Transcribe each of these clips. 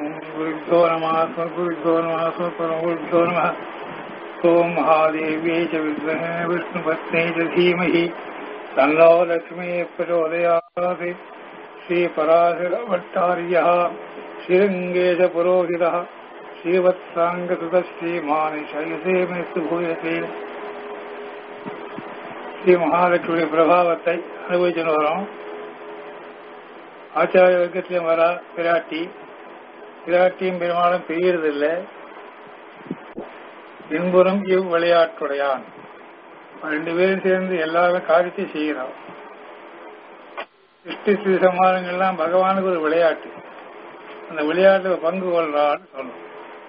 गुरुभ्यो नमः गुरुभ्यो नमः गुरुभ्यो नमः ॐ महादेव्यै च विद्महे विष्णुपत्न्यै च धीमहि तन्नो लक्ष्मीः प्रचोदयात् श्रीपराशरभट्टार्यः श्रीरङ्गेशपुरोहितः श्रीवत्साङ्गसुतः श्रीमानिशयसे मे सुभूयते ஸ்ரீ மகாலட்சுமி பிரபாவத்தை அனுபவிச்சுன்னு வரோம் ஆச்சாரிய வர்க்கத்திலும் வரா பிராட்டி பிராட்டியும் பெருமாளும் பிரியறதில்லை இன்புறம் இவ் விளையாட்டுடையான் ரெண்டு பேரும் சேர்ந்து எல்லாமே காரியத்தை செய்கிறோம் சிருஷ்டி ஸ்ரீ சமாதங்கள்லாம் பகவானுக்கு ஒரு விளையாட்டு அந்த விளையாட்டுல பங்கு கொள்றான்னு சொல்லணும்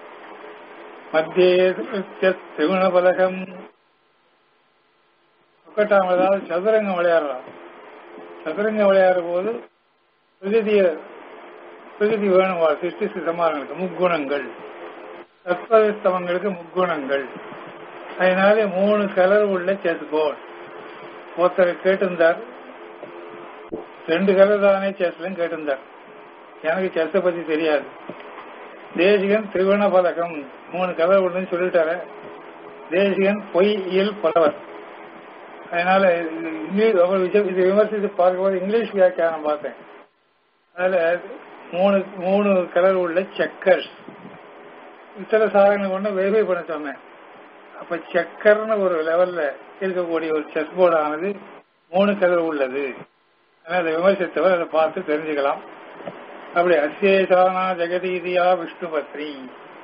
மத்திய திகுண பலகம் முக்கட்டாம் அதாவது சதுரங்கம் விளையாடுறான் சதுரங்கம் விளையாடுற போது பிரகதிய பிரகதி வேணும் சிருஷ்டி சிதமானங்களுக்கு முக்குணங்கள் தத்வஸ்தவங்களுக்கு முக்குணங்கள் அதனால மூணு கலர் உள்ள செஸ் போர்டு ஒருத்தர் கேட்டிருந்தார் ரெண்டு கலர் தானே செஸ்லும் கேட்டிருந்தார் எனக்கு செஸ்ஸை பத்தி தெரியாது தேசிகன் திரிவண பதகம் மூணு கலர் உள்ளன்னு சொல்லிட்டாரு தேசிகன் பொய்யில் புலவர் அதனால இங்கிலீஷ் இது விமர்சித்து பார்க்கும்போது இங்கிலீஷ் வியாக்கியானம் பார்த்தேன் அதுல மூணு மூணு கலர் உள்ள செக்கர்ஸ் இத்தனை சாதனை கொண்டு வெரிஃபை பண்ண சொன்னேன் அப்ப செக்கர்னு ஒரு லெவல்ல இருக்கக்கூடிய ஒரு செஸ் போர்டு ஆனது மூணு கலர் உள்ளது அதை விமர்சித்தவர் அதை பார்த்து தெரிஞ்சுக்கலாம் அப்படி அசேஷானா ஜெகதீதியா விஷ்ணுபத்ரி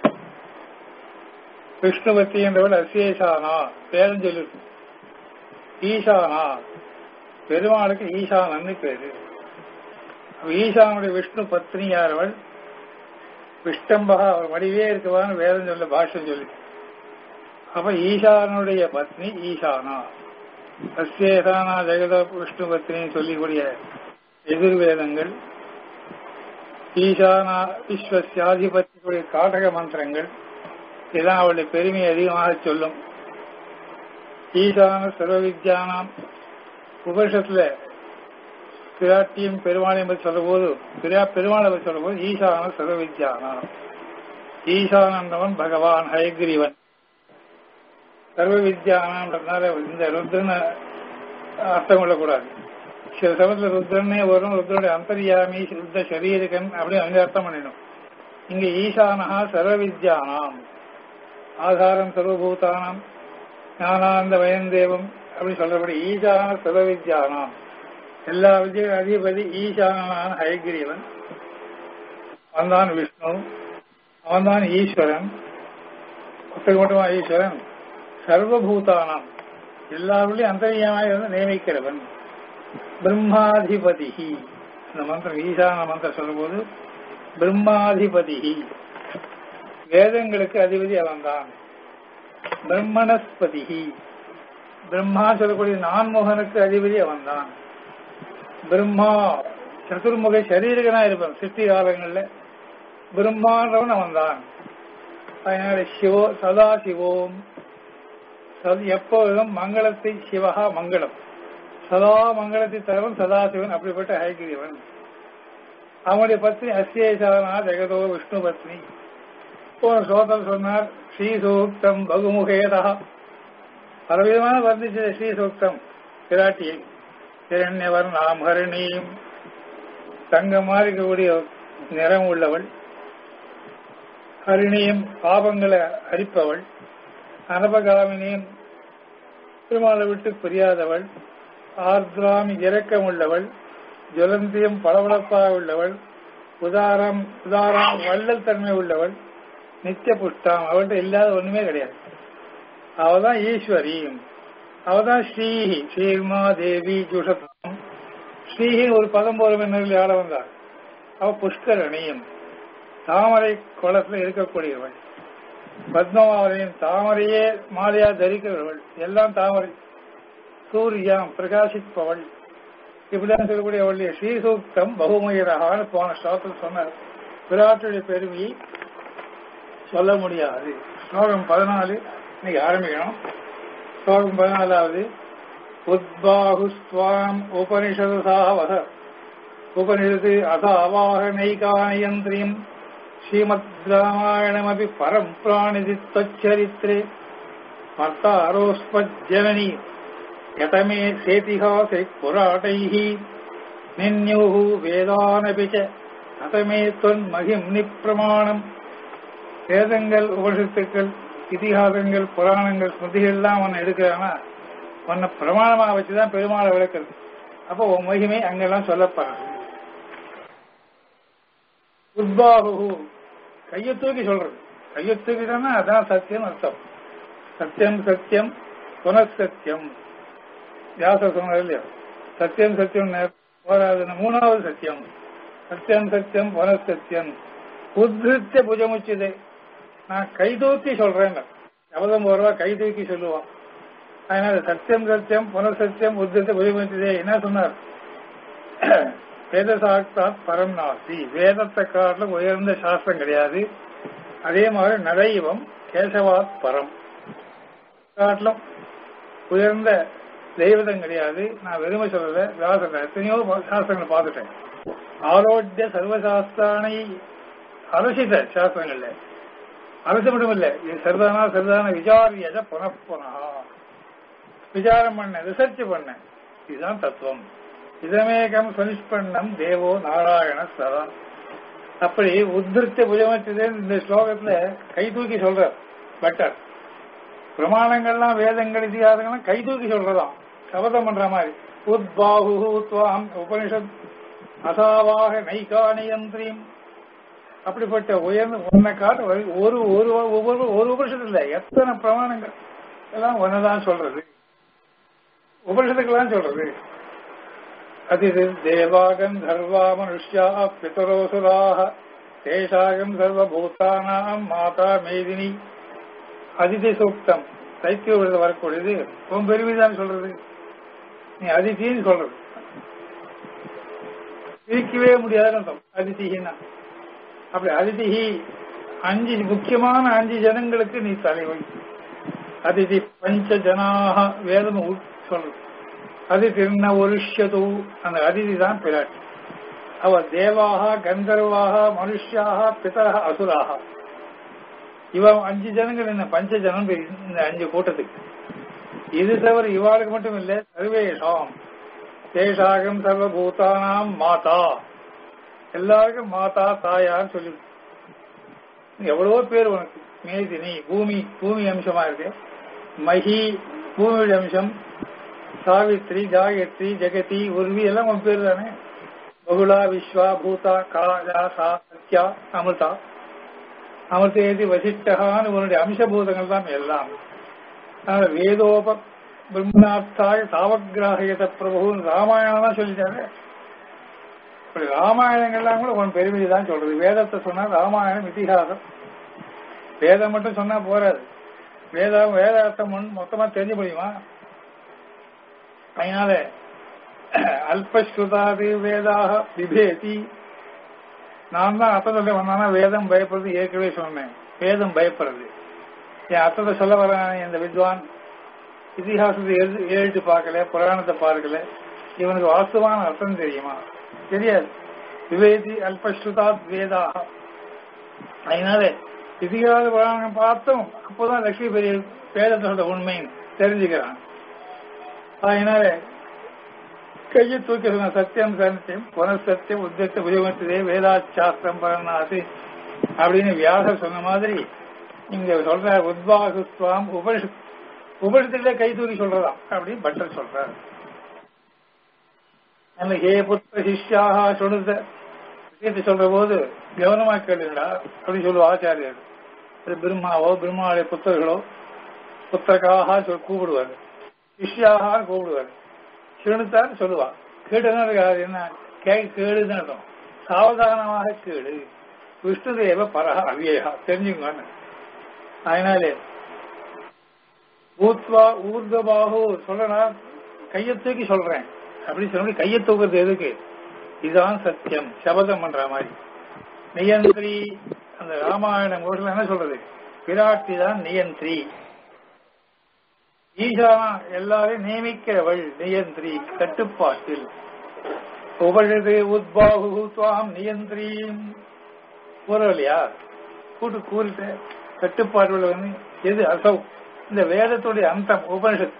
விஷ்ணுபத்ரி என்றவள் அசேஷானா பேரும் சொல்லிருக்கு ஈசானா பெருமாளுக்கு ஈசானன்னு பேரு ஈசானுடைய விஷ்ணு பத்னி யாரவள் விஷ்டம்பகா அவர் வடிவே இருக்கவான்னு வேதம் சொல்ல பாஷ்யம் சொல்லி அப்ப ஈசானுடைய பத்னி ஈசானா சஸ்யேசானா ஜெகத விஷ்ணு பத்னின்னு சொல்லிக்கூடிய எதிர்வேதங்கள் ஈசானா விஸ்வசியாதிபத்தியுடைய காட்டக மந்திரங்கள் இதெல்லாம் அவளுடைய பெருமையை அதிகமாக சொல்லும் ஈசான சர்வ வித்யானாம் உபனிஷத்துல பிராட்டியும் பெருமாளையும் பற்றி சொல்ல போது பிரியா பெருமாளை பற்றி சொல்ல போது ஈசான சர்வ வித்யானாம் ஈசானந்தவன் பகவான் ஹயகிரிவன் சர்வ வித்யானாம்ன்றதுனால இந்த ருத்ரன் அர்த்தம் கொள்ளக்கூடாது சில சமயத்துல ருத்ரனே வரும் ருத்ரனுடைய அந்தரியாமி ருத்த சரீரகன் அப்படின்னு அங்க அர்த்தம் பண்ணிடும் இங்க ஈசானஹா சர்வ வித்யானாம் ஆதாரம் சர்வபூதானாம் ஞானாந்த வயந்தேவம் அப்படின்னு சொல்றபடி ஈசான சர்வ வித்யானாம் எல்லா விஜய அதிபதி ஈசானான ஹயகிரீவன் அவன்தான் விஷ்ணு அவன்தான் ஈஸ்வரன் ஒத்தக்கு மட்டுமா ஈஸ்வரன் சர்வபூதானாம் எல்லாருடையும் அந்தரியாமாய் வந்து நியமிக்கிறவன் பிரம்மாதிபதி இந்த மந்திரம் ஈசான மந்திரம் சொல்லும்போது பிரம்மாதிபதி வேதங்களுக்கு அதிபதி அவன்தான் பிரம்மணஸ்பதி பிரம்மா சொல்லக்கூடிய நான்முகனுக்கு அதிபதி அவன்தான் பிரம்மா சதுர்முக சரீரகனா இருப்பான் சிருஷ்டி காலங்கள்ல பிரம்மான்றவன் அவன்தான் அதனால சிவோ சதா சிவோம் எப்போதும் மங்களத்தை சிவகா மங்களம் சதா மங்களத்தை தரவன் சதாசிவன் அப்படிப்பட்ட ஹைகிரிவன் அவனுடைய பத்னி அசேஷானா ஜெகதோ விஷ்ணு பத்னி போன சோதம் சொன்னார் ஸ்ரீசூக்தம் பகுமுகேதா பலவிதமான வர்ணிச்ச ஸ்ரீசூக்தம் பிராட்டியை இரண்யவர் நாம் ஹரிணியும் தங்கமாக இருக்கக்கூடிய நிறம் உள்ளவள் ஹரிணியும் பாபங்களை அரிப்பவள் அனபகாமினியும் பெருமாளை விட்டு பிரியாதவள் ஆர்திராமி இரக்கம் உள்ளவள் ஜுவலந்தியும் பளபளப்பாக உள்ளவள் உதாரம் உதாரம் வள்ளல் தன்மை உள்ளவள் நித்திய புஷ்டாம் அவள்கிட்ட இல்லாத ஒண்ணுமே கிடையாது அவதான் ஈஸ்வரியும் அவதான் ஸ்ரீஹி ஸ்ரீமா தேவி ஜுஷத்தம் ஸ்ரீஹி ஒரு பதம் போல மின்னரில் ஆட வந்தாள் அவ புஷ்கரணியும் தாமரை குளத்துல இருக்கக்கூடியவள் பத்மவாதையும் தாமரையே மாலையா தரிக்கிறவள் எல்லாம் தாமரை சூரியம் பிரகாசிப்பவள் இப்படிதான் சொல்லக்கூடிய அவளுடைய ஸ்ரீசூக்தம் பகுமயரகான்னு போன ஸ்லோகத்தில் சொன்னார் விராட்டுடைய பெருமையை சொல்ல முடியாது ஸ்லோகம் பதினாலு இன்னைக்கு ஆரம்பிக்கணும் ஸ்லோகம் பதினாலாவது உத்பாகுஸ்வாம் உபனிஷதசாவத உபனிஷத்து அத அவாகனைகானயந்திரியம் ஸ்ரீமத் ராமாயணமபி பரம் பிராணிதி त्वच्चरित्रे மர்த்தாரோஸ்மஜ்ஜனனி யதமே சேதிஹாசை புராட்டைः நின்யுः வேதானபி ச அதமே தொன் மகிம் நிப்பிரமாணம் வேதங்கள் உபனிஷத்துக்கள் இதிகாசங்கள் புராணங்கள் ஸ்மிருதிகள் எல்லாம் உன்னை எடுக்கிறானா உன்னை பிரமாணமா வச்சுதான் பெருமாளை விளக்குறது அப்போ உன் மகிமை அங்கெல்லாம் சொல்லப்படுறது உத்பாகு கையை தூக்கி சொல்றது கையை தூக்கிட்டா அதான் சத்தியம் அர்த்தம் சத்தியம் சத்தியம் புனசத்தியம் வியாச சொன்னார் இல்லையா சத்தியம் சத்தியம் போராதுன்னு மூணாவது சத்தியம் சத்தியம் சத்தியம் புனசத்தியம் உத்ருத்திய புஜமுச்சுதே நான் கை தூக்கி சொல்றேன் சபதம் போடுறவா கை தூக்கி சொல்லுவான் அதனால சத்தியம் சத்தியம் புனசத்தியம் உத்ருத்த புஜமுச்சுதே என்ன சொன்னார் வேத சாஸ்தாத் பரம் நாசி வேதத்தை காட்டிலும் உயர்ந்த சாஸ்திரம் கிடையாது அதே மாதிரி நடைவம் கேசவாத் பரம் காட்டிலும் உயர்ந்த தெய்வதம் கிடையாது நான் வெறுமை சொல்லல வியாசன் எத்தனையோ சாஸ்திரங்களை பார்த்துட்டேன் ஆரோக்கிய சர்வசாஸ்திரானை அரசித சாஸ்திரங்கள்ல அரசு மட்டும் இல்ல இது சரிதானா சரிதான விசாரியத புனப்புனா விசாரம் பண்ண ரிசர்ச் பண்ண இதுதான் தத்துவம் இதமேகம் சுனிஷ்பண்ணம் தேவோ நாராயண சதா அப்படி உத்திருத்த புஜமச்சது இந்த ஸ்லோகத்துல கை தூக்கி சொல்ற பட்டர் பிரமாணங்கள்லாம் வேதங்கள் இதிகாசங்கள்லாம் கை தூக்கி சொல்றதாம் சபதம் பண்ற மாதிரி உத்பாகு துவாம் உபனிஷத் அசாவாக நைகானியந்திரியும் அப்படிப்பட்ட உயர்ந்த உன்னை காட்டு ஒரு ஒரு ஒவ்வொரு ஒரு உபனிஷத்து இல்ல எத்தனை பிரமாணங்கள் எல்லாம் ஒன்னதான் சொல்றது உபனிஷத்துக்கெல்லாம் சொல்றது அதிதி தேவாகம் சர்வா மனுஷ்யா பிதரோசுராக தேசாகம் சர்வபூதானாம் மாதா மேதினி அதிதி சூக்தம் தைத்திய விருது வரக்கூடியது உன் பெருமிதான் சொல்றது நீ அதித்தின்னு சொல்றது பிரிக்கவே முடியாதுன்னு அர்த்தம் அதிதினா அப்படி அதிதிஹி அஞ்சு முக்கியமான அஞ்சு ஜனங்களுக்கு நீ தலைவை அதிதி பஞ்ச ஜனாக வேதம் சொல்றது அது திருந ஒருஷ்யது அந்த அதிதி தான் பிராட்டி அவ தேவாக கந்தர்வாக மனுஷியாக பிதராக அசுராக இவன் அஞ்சு ஜனங்கள் என்ன பஞ்ச ஜனம் இந்த அஞ்சு கூட்டத்துக்கு இது தவிர இவாளுக்கு மட்டும் இல்ல சர்வேஷாம் தேசாகம் சர்வபூதானாம் மாதா எல்லாருக்கும் மாதா தாயான்னு சொல்லி எவ்வளவோ பேர் உனக்கு மேதினி பூமி பூமி அம்சமா இருக்கு மகி பூமியோட அம்சம் சாவித்ரி காயத்ரி ஜெகதி உர்வி எல்லாம் உன் பேர் தானே பகுலா விஸ்வா பூதா காலா சா சத்யா அமிர்தா அமிர்தேதி வசிஷ்டகான்னு உன்னுடைய அம்சபூதங்கள் தான் எல்லாம் அதனால வேதோப பிரம்மணார்த்தாய தாவகிராகியத பிரபுன்னு ராமாயணம் தான் சொல்லிட்டாரு இப்படி ராமாயணங்கள்லாம் கூட உன் பெருமையை தான் சொல்றது வேதத்தை சொன்னா ராமாயணம் இதிகாசம் வேதம் மட்டும் சொன்னா போறாது வேதம் வேதார்த்தம் மொத்தமா தெரிஞ்சு முடியுமா அதனால அல்பஸ்ருதாது வேதாக விபேதி நான் தான் அர்த்தம் சொல்ல வந்தானா வேதம் பயப்படுறது ஏற்கனவே சொன்னேன் வேதம் பயப்படுறது என் அர்த்தத்தை சொல்ல வரானே இந்த வித்வான் இதிகாசத்தை எழுதி எழுதி பார்க்கல புராணத்தை பார்க்கல இவனுக்கு வாஸ்தவான அர்த்தம் தெரியுமா தெரியாது விவேதி அல்பஸ்ருதாத் வேதாக அதனால இதிகாச புராணம் பார்த்தோம் அப்போதான் லட்சுமி பெரிய வேதத்தோட உண்மைன்னு தெரிஞ்சுக்கிறான் அதனால கையை தூக்கி சொன்ன சத்தியம் சத்தியம் புனசத்தியம் உத்தியத்தை உதவத்ததே வேதாச்சாஸ்திரம் பரநாது அப்படின்னு வியாசர் சொன்ன மாதிரி இங்க சொல்ற உத்வாகுஸ்வாம் உபனிஷ உபனிஷத்துல கை தூக்கி சொல்றதாம் அப்படின்னு பட்டர் சொல்றாரு அந்த ஹே புத்திர சிஷ்யாக சொல்லுத விஷயத்தை சொல்ற போது கவனமா கேளுடா அப்படின்னு சொல்லுவா ஆச்சாரியர் பிரம்மாவோ பிரம்மாவுடைய புத்தர்களோ புத்தகாக சொல் கூப்பிடுவாரு சிஷ்யாக கூப்பிடுவாரு சிறுத்தான்னு சொல்லுவா கேடுதான் இருக்காது என்ன கே கேடுதான் அர்த்தம் சாவதானமாக கேடு விஷ்ணுதேவ பரஹ அவ்யயா தெரிஞ்சுங்கன்னு அதனாலே ஊத்வா ஊர்தபாகு சொல்றனா கையை தூக்கி சொல்றேன் அப்படி சொல்லி கையை தூக்குறது எதுக்கு இதுதான் சத்தியம் சபதம் பண்ற மாதிரி நியந்திரி அந்த ராமாயணம் கோஷம் என்ன சொல்றது பிராட்டி தான் நியந்திரி ஈசானா எல்லாரையும் நியமிக்கிறவள் நியந்திரி கட்டுப்பாட்டில் உபழது உத்பாகு துவாம் நியந்திரீம் கூறவில்லையா கூட்டு கூறிட்ட கட்டுப்பாடு உள்ளவன் எது அசௌ இந்த வேதத்துடைய அந்தம் உபனிஷத்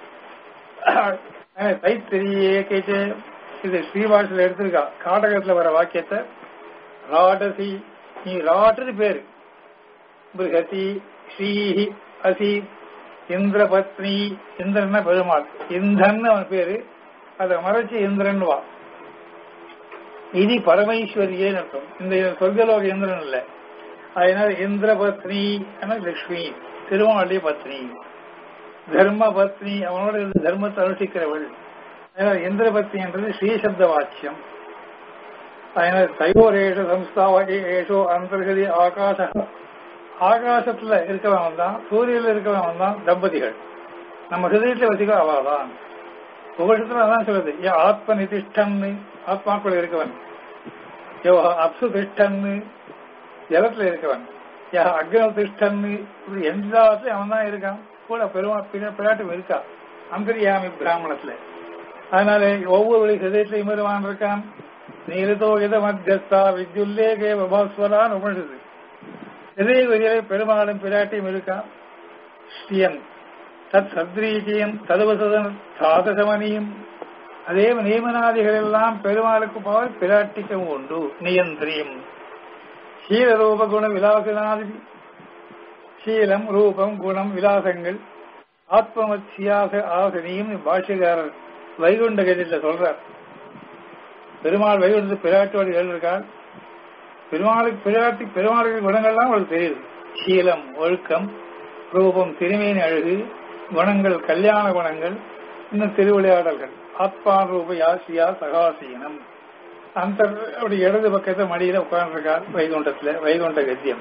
தைத்திரியே கேட்டு இது ஸ்ரீவாசல எடுத்திருக்கா காடகத்துல வர வாக்கியத்தை ராடசி நீ ராட்டுன்னு பேரு பிருகதி ஸ்ரீஹி அசி இந்திரபத்னி இந்திரன்னா பெருமாள் இந்தன் அவன் பேரு அதை மறைச்சு இந்திரன் வா இது பரமேஸ்வரியேன்னு அர்த்தம் இந்த சொர்க்கலோக இந்திரன் இல்ல அதனால இந்திரபத்னி லட்சுமி திருமாவளி பத்னி தர்ம பத்னி அவனோட இருந்து தர்மத்தை அனுஷ்டிக்கிறவள் அதனால இந்திரபத்னி என்றது ஸ்ரீசப்த வாக்கியம் அதனால தயோரேஷ சம்ஸ்தாவகி ஏஷோ அந்தர்கதி ஆகாச ஆகாசத்துல இருக்கிறவன் தான் சூரியன்ல இருக்கிறவன் தான் தம்பதிகள் நம்ம ஹிருதயத்துல வச்சுக்க அவாதான் உபனிஷத்துல அதான் சொல்லுது ஏ ஆத்ம நிதிஷ்டன்னு ஆத்மாக்குள்ள இருக்கவன் யோ அப்சு திஷ்டன்னு ஜலத்துல இருக்கவன் யா அக்னி திஷ்டன்னு இப்படி எல்லாத்துலயும் அவன் தான் இருக்கான் கூட பெருமா பிராட்டும் இருக்கா அந்தரியாமி பிராமணத்துல அதனால ஒவ்வொரு வழி ஹிருதயத்திலையும் பெருமான் இருக்கான் நீரதோ இத மத்தியஸ்தா வித்யுல்லேகே பபாஸ்வரான் உபனிஷத்து இதே வகையிலே பெருமாளும் பிராட்டியும் இருக்கான் ஸ்ரீயன் தத் சத்ரீகியம் ததுவசதன் சாதசமனியும் அதே நியமனாதிகள் எல்லாம் பெருமாளுக்கு போல் பிராட்டிக்கும் உண்டு நியந்திரியும் சீலரூப குண விலாசனாதி சீலம் ரூபம் குணம் விலாசங்கள் ஆத்மமத்சியாக ஆசனியும் பாஷ்யக்காரர் வைகுண்ட கதியில சொல்றார் பெருமாள் வைகுண்ட பிராட்டியோடு எழுதியிருக்கார் பெருமாளுக்கு பிராட்டி பெருமாளுக்கு குணங்கள்லாம் அவளுக்கு தெரியுது சீலம் ஒழுக்கம் ரூபம் திருமேனி அழகு குணங்கள் கல்யாண குணங்கள் இன்னும் திருவிளையாடல்கள் ஆத்மான் ரூப யாசியா சகாசீனம் அந்த அப்படி இடது பக்கத்தை மடியில உட்கார்ந்துருக்கார் வைகுண்டத்துல வைகுண்ட கத்தியம்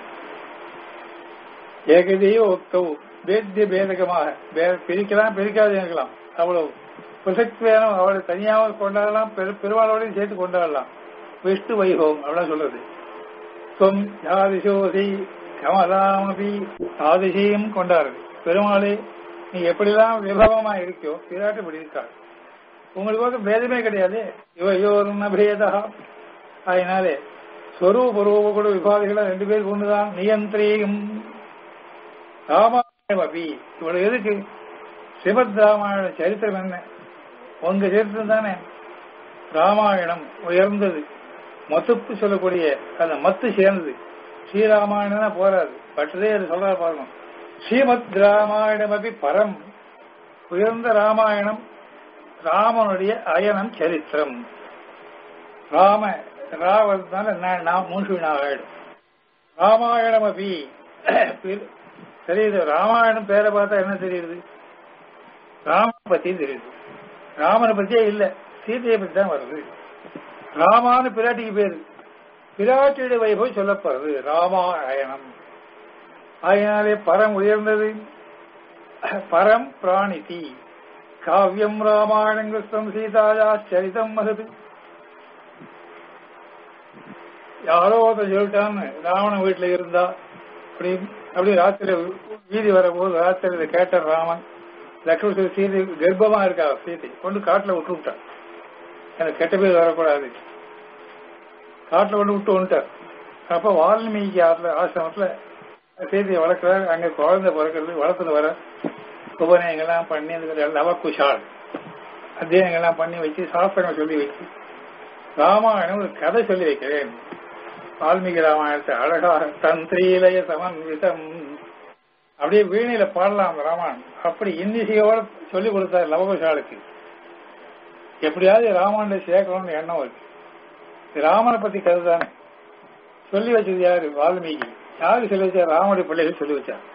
ஏகதையோ ஒத்தவு வேத்திய பேதகமாக பிரிக்கலாம் பிரிக்காது இருக்கலாம் அவ்வளவு பிரசக்தி வேணும் அவளை தனியாக கொண்டாடலாம் பெருமாளோடையும் சேர்த்து கொண்டாடலாம் விஷ்ணு வைபவம் அவ்வளவு சொல்றது தொம் யாதிசோதி கமலாமபி தாதிசையும் கொண்டாரு பெருமாளே நீ எப்படிலாம் விபவமா இருக்கியோ பிராட்டு இப்படி இருக்காள் உங்களுக்கு வந்து பேதமே கிடையாது இவையோரும் பேதா அதனாலே ஸ்வரூப ரூப கூட விபாதிகளை ரெண்டு பேர் கொண்டுதான் நியந்திரியும் ராமாயணம் அபி இவ்வளவு எதுக்கு சிவத் ராமாயண சரித்திரம் என்ன உங்க சரித்திரம் தானே ராமாயணம் உயர்ந்தது மத்துப்பு சொல்லக்கூடிய அந்த மத்து சேர்ந்தது ஸ்ரீராமாயணம் போராது பட்டதே அது சொல்ற பாருங்க ஸ்ரீமத் ராமாயணம் அப்படி பரம் உயர்ந்த ராமாயணம் ராமனுடைய அயனம் சரித்திரம் ராம ராவதுனால நான் மூன்று ஆயிடும் ராமாயணம் அப்படி தெரியுது ராமாயணம் பேரை பார்த்தா என்ன தெரியுது ராமனை பத்தி தெரியுது ராமனை பத்தியே இல்ல சீதையை பத்தி தான் வருது ராமானு பிராட்டிக்கு பேரு பிராட்டியுடைய வைபவம் சொல்லப்படுறது ராமாயணம் அதனாலே பரம் உயர்ந்தது பரம் பிராணிதி காவியம் ராமாயணங்கிருஷ்ணம் சீதாயா சரிதம் மகது யாரோ ஒருத்தர் சொல்லிட்டான்னு ராவணன் வீட்டுல இருந்தா அப்படி அப்படி ராத்திரி வீதி வரபோது ராத்திரி கேட்ட ராமன் லக்ஷ்மண சீதை கர்ப்பமா இருக்கா சீதை கொண்டு காட்டுல விட்டு விட்டான் எனக்கு கெட்ட பேர் வரக்கூடாது காட்டுல கொண்டு விட்டு வந்துட்டார் அப்ப வால்மீகி ஆத்துல ஆசிரமத்துல சீதையை வளர்க்கிறார் அங்க குழந்தை பிறக்கிறது வளர்த்துட்டு வர உபநயங்கள்லாம் பண்ணி அந்த நவகுஷால் அத்தியனங்கள்லாம் பண்ணி வச்சு சாஸ்திரங்கள் சொல்லி வச்சு ராமாயணம் ஒரு கதை சொல்லி வைக்கிறேன் வால்மீகி ராமாயணத்தை அழகாக தந்திரீலய சமன்விதம் அப்படியே வீணையில பாடலாம் ராமாயணம் அப்படி இன்னிசையோட சொல்லி கொடுத்தார் லவகுஷாலுக்கு எப்படியாவது ராமாயணத்தை சேர்க்கணும்னு எண்ணம் இருக்கு ராமனை பத்தி கதை தானே சொல்லி வச்சது யாரு வால்மீகி யாரு சொல்லி வச்சா ராமனுடைய பிள்ளைகள் சொல்லி வச்சார்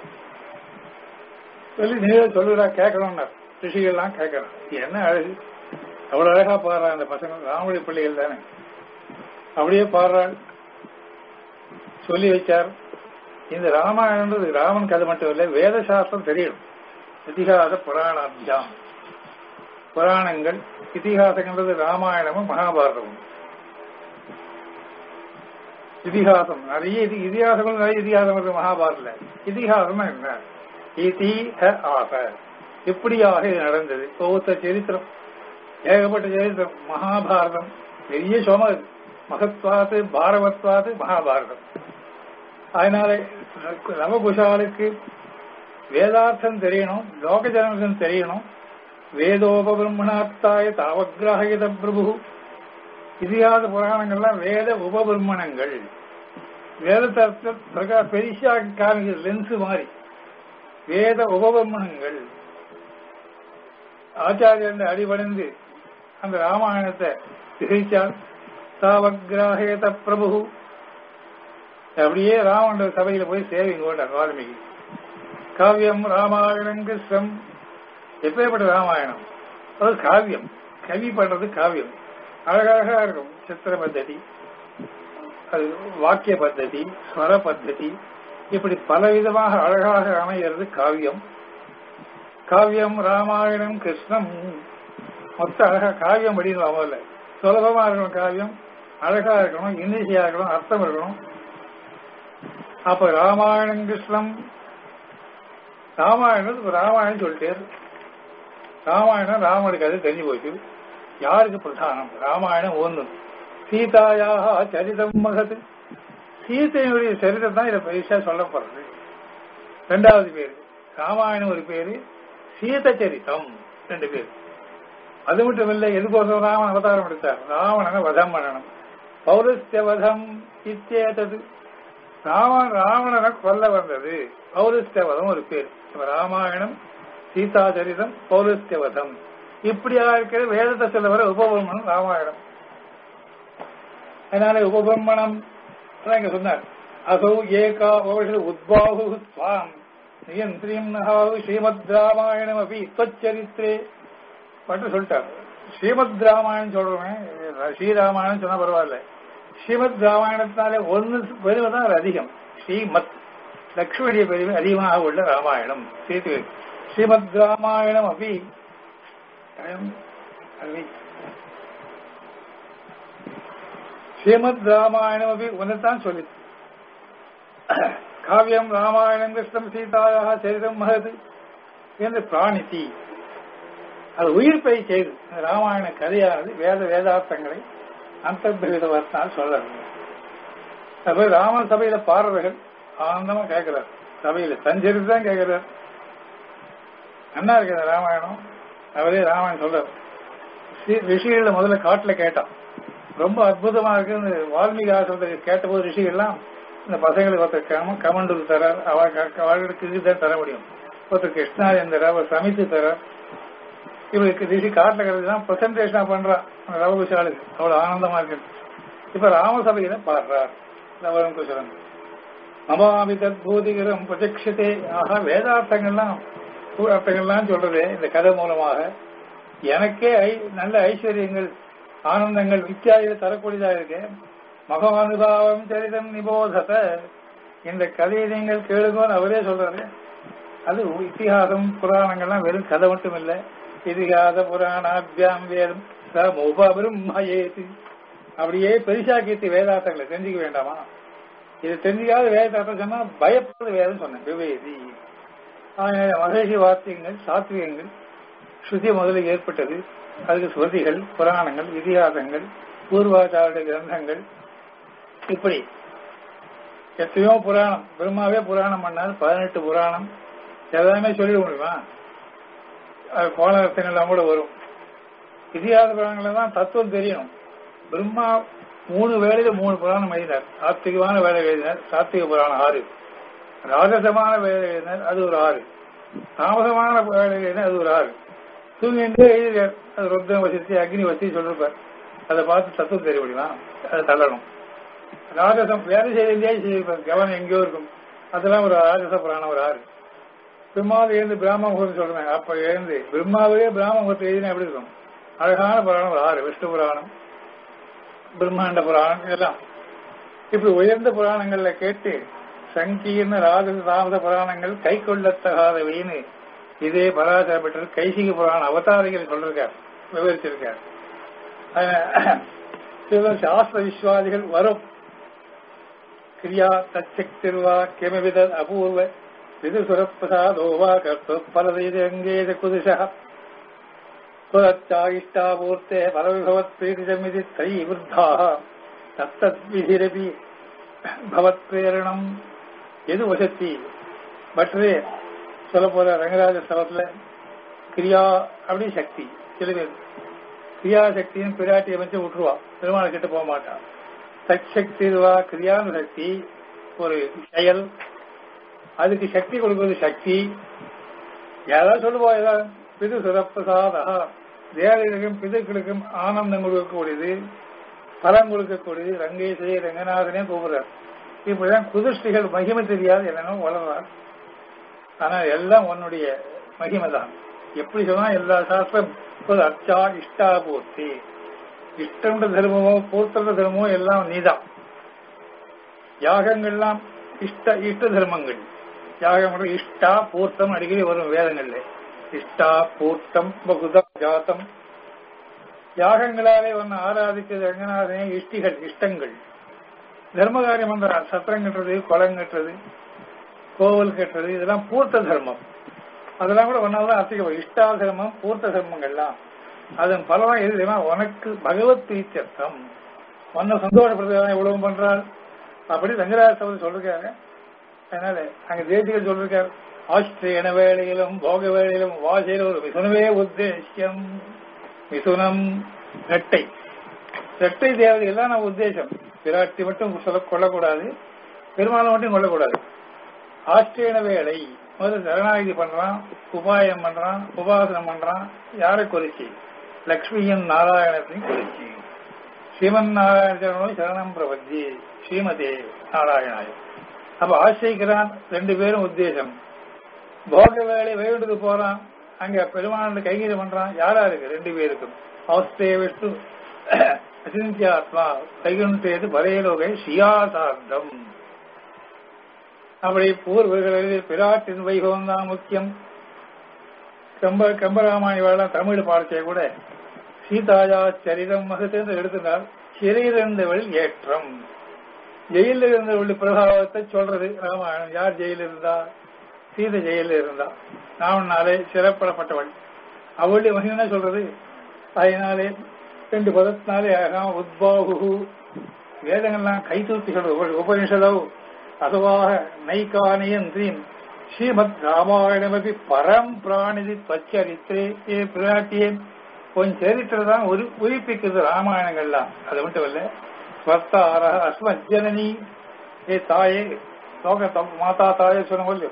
சொல்லி நீங்க சொல்லுடா கேட்கணும்னா ரிஷிகள்லாம் கேட்கறான் என்ன அழகு அவ்வளவு அழகா பாடுறான் அந்த பசங்க ராமனுடைய பிள்ளைகள் தானே அப்படியே பாடுறாள் சொல்லி வச்சார் இந்த ராமாயணன்றது ராமன் கதை மட்டும் இல்லை வேத சாஸ்திரம் தெரியணும் இதிகாச புராணாபியாம் புராணங்கள் இதிகாசங்கிறது ராமாயணமும் மகாபாரதமும் இதிகாசம் நிறைய இது இதிகாசங்கள் நிறைய இதிகாசம் இருக்கு மகாபாரத்ல இதிகாசம் என்ன இதி ஆச இப்படியாக இது நடந்தது ஒவ்வொருத்த சரித்திரம் ஏகப்பட்ட சரித்திரம் மகாபாரதம் பெரிய சோமம் இது மகத்வாது பாரவத்வாது மகாபாரதம் அதனால நவகுஷாலுக்கு வேதார்த்தம் தெரியணும் லோக ஜனகம் தெரியணும் வேதோபபிரம்மணார்த்தாய தாவகிராகித பிரபு இதிகாத புராணங்கள்லாம் வேத உபபிரம்மணங்கள் வேதத்தை பிரகா பெரிசா காமிக்கிற லென்ஸ் மாதிரி வேத உபபிரம்மணங்கள் ஆச்சாரியன் அடிபணிந்து அந்த ராமாயணத்தை திகைச்சால் தாவகிராகேத பிரபு அப்படியே ராவண சபையில போய் சேவிங்கோட்டார் வால்மீகி காவியம் ராமாயணம் கிருஷ்ணம் எப்பேற்பட்ட ராமாயணம் அது காவியம் கவி பண்றது காவியம் அழகழகா இருக்கும் சித்திர பத்ததி அது வாக்கிய பத்ததி ஸ்வர பத்ததி இப்படி பலவிதமாக அழகாக அமைகிறது காவியம் காவியம் ராமாயணம் கிருஷ்ணம் மொத்த அழகா காவியம் படிக்கணும் முதல்ல சுலபமா இருக்கணும் காவியம் அழகா இருக்கணும் இன்னிசையா இருக்கணும் அர்த்தம் இருக்கணும் அப்ப ராமாயணம் கிருஷ்ணம் ராமாயணம் ராமாயணம் சொல்லிட்டே ராமாயணம் ராமனுக்கு அது தெரிஞ்சு போச்சு யாருக்கு பிரதானம் ராமாயணம் ஒன்று சீதாயாக சரிதம் மகது சீதையினுடைய சரிதம் தான் இதை பெருசா சொல்லப்படுறது ரெண்டாவது பேரு ராமாயணம் ஒரு பேரு சீத சரிதம் ரெண்டு பேர் அது மட்டும் இல்லை எதுக்கோசம் ராமன் அவதாரம் எடுத்தார் ராவணனை வதம் பண்ணணும் பௌரஸ்ய வதம் இத்தேதது ராவண ராவணனை கொல்ல வந்தது பௌரஸ்தவதம் ஒரு பேர் ராமாயணம் சீதாச்சரிதம் பௌரஸ்தவதம் இப்படியா இருக்கிற வேதத்தை சொல்ல வர உபபிரமணம் ராமாயணம் அதனால உபபிரமணம் இங்க சொன்னார் அசௌ ஏகா அவர்கள் உத்பாகு ஸ்வாம் நியந்திரியம் நகாவு ஸ்ரீமத் ராமாயணம் அப்படி இப்பச்சரித்திரே மட்டும் சொல்லிட்டார் ஸ்ரீமத் ராமாயணம் சொல்றேன் ஸ்ரீராமாயணம் சொன்னா பரவாயில்ல ஸ்ரீமத் ராமாயணத்தினாலே ஒன்னு பெருமை தான் அது அதிகம் ஸ்ரீமத் லக்ஷ்மணிய பெருமை அதிகமாக உள்ள ராமாயணம் சேர்த்து ஸ்ரீமத் ராமாயணம் அப்படி ஸ்ரீமத் ராமாயணம் அப்படி ஒன்றுதான் சொல்லி காவியம் ராமாயணம் கிருஷ்ணம் சீதாயாக சரிதம் மகது என்று பிராணித்தி அது உயிர்ப்பை செய்து ராமாயண கதையானது வேத வேதார்த்தங்களை அந்தர்பிரகித வர்த்தால் சொல்றது அப்ப ராம சபையில பாடுறவர்கள் ஆனந்தமா கேட்கிறார் சபையில தஞ்சரித்து தான் கேட்கிறார் நல்லா இருக்குது ராமாயணம் அவரே ராமாயணம் சொல்றார் ரிஷிகள முதல்ல காட்டுல கேட்டான் ரொம்ப அற்புதமா இருக்கு வால்மீகி ஆசிரத்தை கேட்டபோது ரிஷிகள்லாம் இந்த பசங்களுக்கு ஒருத்தர் கமண்டூர் தரார் அவர்களுக்கு இதுதான் தர முடியும் ஒருத்தர் கிருஷ்ணாரியன் அவர் சமைத்து தரார் இவருக்கு ரிஷி காட்டுல கிடக்குதான் பிரசன்டேஷனா பண்றான் ரவகுஷாலுக்கு அவ்வளவு ஆனந்தமா இருக்கு இப்ப ராமசபையில பாடுறார் நவரம் குசலம் நமாமி தத்பூதிகரம் பிரதட்சத்தே ஆக வேதார்த்தங்கள்லாம் அர்த்தங்கள்லாம் சொல்றது இந்த கதை மூலமாக எனக்கே ஐ நல்ல ஐஸ்வர்யங்கள் ஆனந்தங்கள் இத்தியாதிகள் தரக்கூடியதா இருக்கு மகமானுபாவம் சரிதம் நிபோதத இந்த கதையை நீங்கள் கேளுங்கன்னு அவரே சொல்றாரு அது இத்திஹாசம் புராணங்கள்லாம் வெறும் கதை மட்டும் இல்லை இதிகாத புராணாபியாம் வேதம் சமுபபிரம்மயேது அப்படியே பெரிசாக்கிட்டு வேதார்த்தங்களை தெரிஞ்சுக்க வேண்டாமா இது தெரிஞ்சுக்காத வேதார்த்தம் சொன்னா பயப்படுறது வேதம் சொன்னேன் விவேதி மகேஷி வாத்தியங்கள் சாத்வியங்கள் ஸ்ருதி முதலில் ஏற்பட்டது அதுக்கு ஸ்ருதிகள் புராணங்கள் இதிகாசங்கள் பூர்வாச்சாரிய கிரந்தங்கள் இப்படி எத்தனையோ புராணம் பிரம்மாவே புராணம் பண்ணால் பதினெட்டு புராணம் எல்லாமே சொல்லிட முடியுமா அது கோலரசங்கள்லாம் கூட வரும் இதிகாச புராணங்கள் தான் தத்துவம் தெரியணும் பிரம்மா மூணு வேலையில மூணு புராணம் எழுதினார் சாத்விகமான வேலை எழுதினார் சாத்விக புராணம் ஆறு ராஜசமான வேலை எழுதினார் அது ஒரு ஆறு தாமசமான வேலை எழுதினார் அது ஒரு ஆறு தூங்கிட்டு எழுதியார் அது ருத்ரம் வசித்து அக்னி வசி சொல்லிருப்பார் அதை பார்த்து தத்துவம் தெரிய முடியுமா அதை தள்ளணும் ராஜசம் வேலை செய்திருந்தே செய்திருப்பார் கவனம் எங்கேயோ இருக்கும் அதெல்லாம் ஒரு ராஜச புராணம் ஒரு ஆறு பிரம்மாவை எழுந்து பிராம முகூர்த்தம் சொல்றாங்க அப்ப எழுந்து பிரம்மாவே பிராம முகூர்த்தம் எழுதினா எப்படி இருக்கும் அழகான புராணம் ஒரு ஆறு விஷ்ணு புராணம் பிரம்மாண்ட புராணம் இதெல்லாம் இப்படி உயர்ந்த புராணங்கள்ல கேட்டு சங்கீர்ண ராஜ தாமத புராணங்கள் கை கொள்ளத்தகாதவைன்னு இதே பராசர பெற்றது கைசிக புராண அவதாரிகள் சொல்லிருக்கார் விவரிச்சிருக்கார் சில சாஸ்திர விஸ்வாதிகள் வரும் கிரியா தச்சக்திர்வா கிமவித அபூர்வ விதுசுரப்பிரசாதோவா கர்த்து பலதீத அங்கேத குதிசா त्वच्चायिष्टापूर्ते परविभवत्प्रीतिजमिति तयि वृद्धाः தத்தத் விதிரபி பவத் பிரேரணம் எது வசத்தி மற்றே சொல்ல போற ரங்கராஜ ஸ்தலத்துல கிரியா அப்படி சக்தி சில பேர் கிரியா சக்தியும் பிராட்டியை வச்சு விட்டுருவா பெருமாளை கிட்ட போக மாட்டான் சக்தி கிரியான சக்தி ஒரு செயல் அதுக்கு சக்தி கொடுக்கிறது சக்தி யாராவது சொல்லுவா ஏதாவது பிது சிறப்பசாதா தேவர்களுக்கும் பிதுக்களுக்கும் ஆனந்தம் கொடுக்கக்கூடியது பலம் கொடுக்கக்கூடியது ரங்கேசே ரங்கநாதனே கூப்பிடுறார் இப்படிதான் குதிர்ஷ்டிகள் மகிமை தெரியாது என்னென்ன வளர்றார் ஆனா எல்லாம் உன்னுடைய மகிமை தான் எப்படி சொன்னா எல்லா சாஸ்திரம் இப்போது அர்ச்சா இஷ்டா பூர்த்தி இஷ்டம்ன்ற தர்மமோ பூர்த்தன்ற தர்மமோ எல்லாம் நீதான் யாகங்கள்லாம் இஷ்ட இஷ்ட தர்மங்கள் யாகம் இஷ்டா பூர்த்தம் அடிக்கடி வரும் வேதங்கள்ல இஷ்டா பூர்த்தம் பகுதம் ஜாத்தம் யாகங்களாலே ஒன்னு ஆராதிக்கிறது ரங்கநாதனே இஷ்டிகள் இஷ்டங்கள் தர்மகாரியம் பண்ற சத்திரம் கட்டுறது குளம் கட்டுறது கோவில் கட்டுறது இதெல்லாம் பூர்த்த தர்மம் அதெல்லாம் கூட ஒன்னால்தான் அர்த்திக்க இஷ்டா தர்மம் பூர்த்த தர்மங்கள்லாம் அதன் பலவா எது தெரியுமா உனக்கு பகவத் பிரீத்தியர்த்தம் உன்னை சந்தோஷப்படுறதுதான் எவ்வளவு பண்றாள் அப்படி ரங்கராஜ சபதி சொல்லிருக்காரு அதனால அங்க தேசிகள் சொல்லிருக்காரு ஆஸ்திரியன வேளையிலும் போக வேளையிலும் வாசையில ஒரு மிசுனவே உத்தேசியம் மிசுனம் ரெட்டை ரெட்டை தேவதை எல்லாம் நம்ம உத்தேசம் பிராட்டி மட்டும் சொல்ல கொள்ளக்கூடாது பெருமாளை மட்டும் கொள்ளக்கூடாது ஆஸ்திரியன வேலை முதல்ல சரணாகதி பண்றான் உபாயம் பண்றான் உபாசனம் பண்றான் யாரை குறிச்சி லக்ஷ்மியின் நாராயணத்தையும் குறிச்சி ஸ்ரீமன் நாராயண சரணம் சரணம் பிரபத்தி ஸ்ரீமதே நாராயணாய அப்ப ஆசிரிக்கிறான் ரெண்டு பேரும் உத்தேசம் போக வேலை வேண்டுது போறான் அங்க பெருமாள் கைகீடு பண்றான் யாரா இருக்கு ரெண்டு பேருக்கும் அவஸ்தே விஷ்ணு அசிந்தியாத்மா கைகுண்டேது பரையலோகை சியாசார்த்தம் அப்படி பூர்வர்களில் பிராட்டின் வைபவம் தான் முக்கியம் கம்ப கம்பராமாயணம் தமிழ் பாடத்தை கூட சீதாயா சரிதம் மகத்தேர்ந்து எடுத்திருந்தால் சிறையிருந்தவள் ஏற்றம் ஜெயிலில் இருந்தவள் பிரபாவத்தை சொல்றது ராமாயணம் யார் ஜெயில இருந்தா சீதை ஜெயில இருந்தா ராவணனாலே சிறப்படப்பட்டவள் அவளுடைய மகிழ்னா சொல்றது அதனாலே ரெண்டு பதத்தினாலே உத்பாகு வேதங்கள்லாம் கை தூக்கி சொல்றது உபனிஷதோ அதுவாக நைகானியந்திரீம் ஸ்ரீமத் ராமாயணமபி பரம் பிராணிதி பச்சரித்திரே ஏ பிராட்டியே உன் சரித்திரம் தான் உரி உயிர்ப்பிக்கிறது ராமாயணங்கள்லாம் அது மட்டும் இல்ல ஸ்வர்த்தார அஸ்மஜனனி ஏ தாயே லோக மாதா தாயே சொன்ன கொள்ளு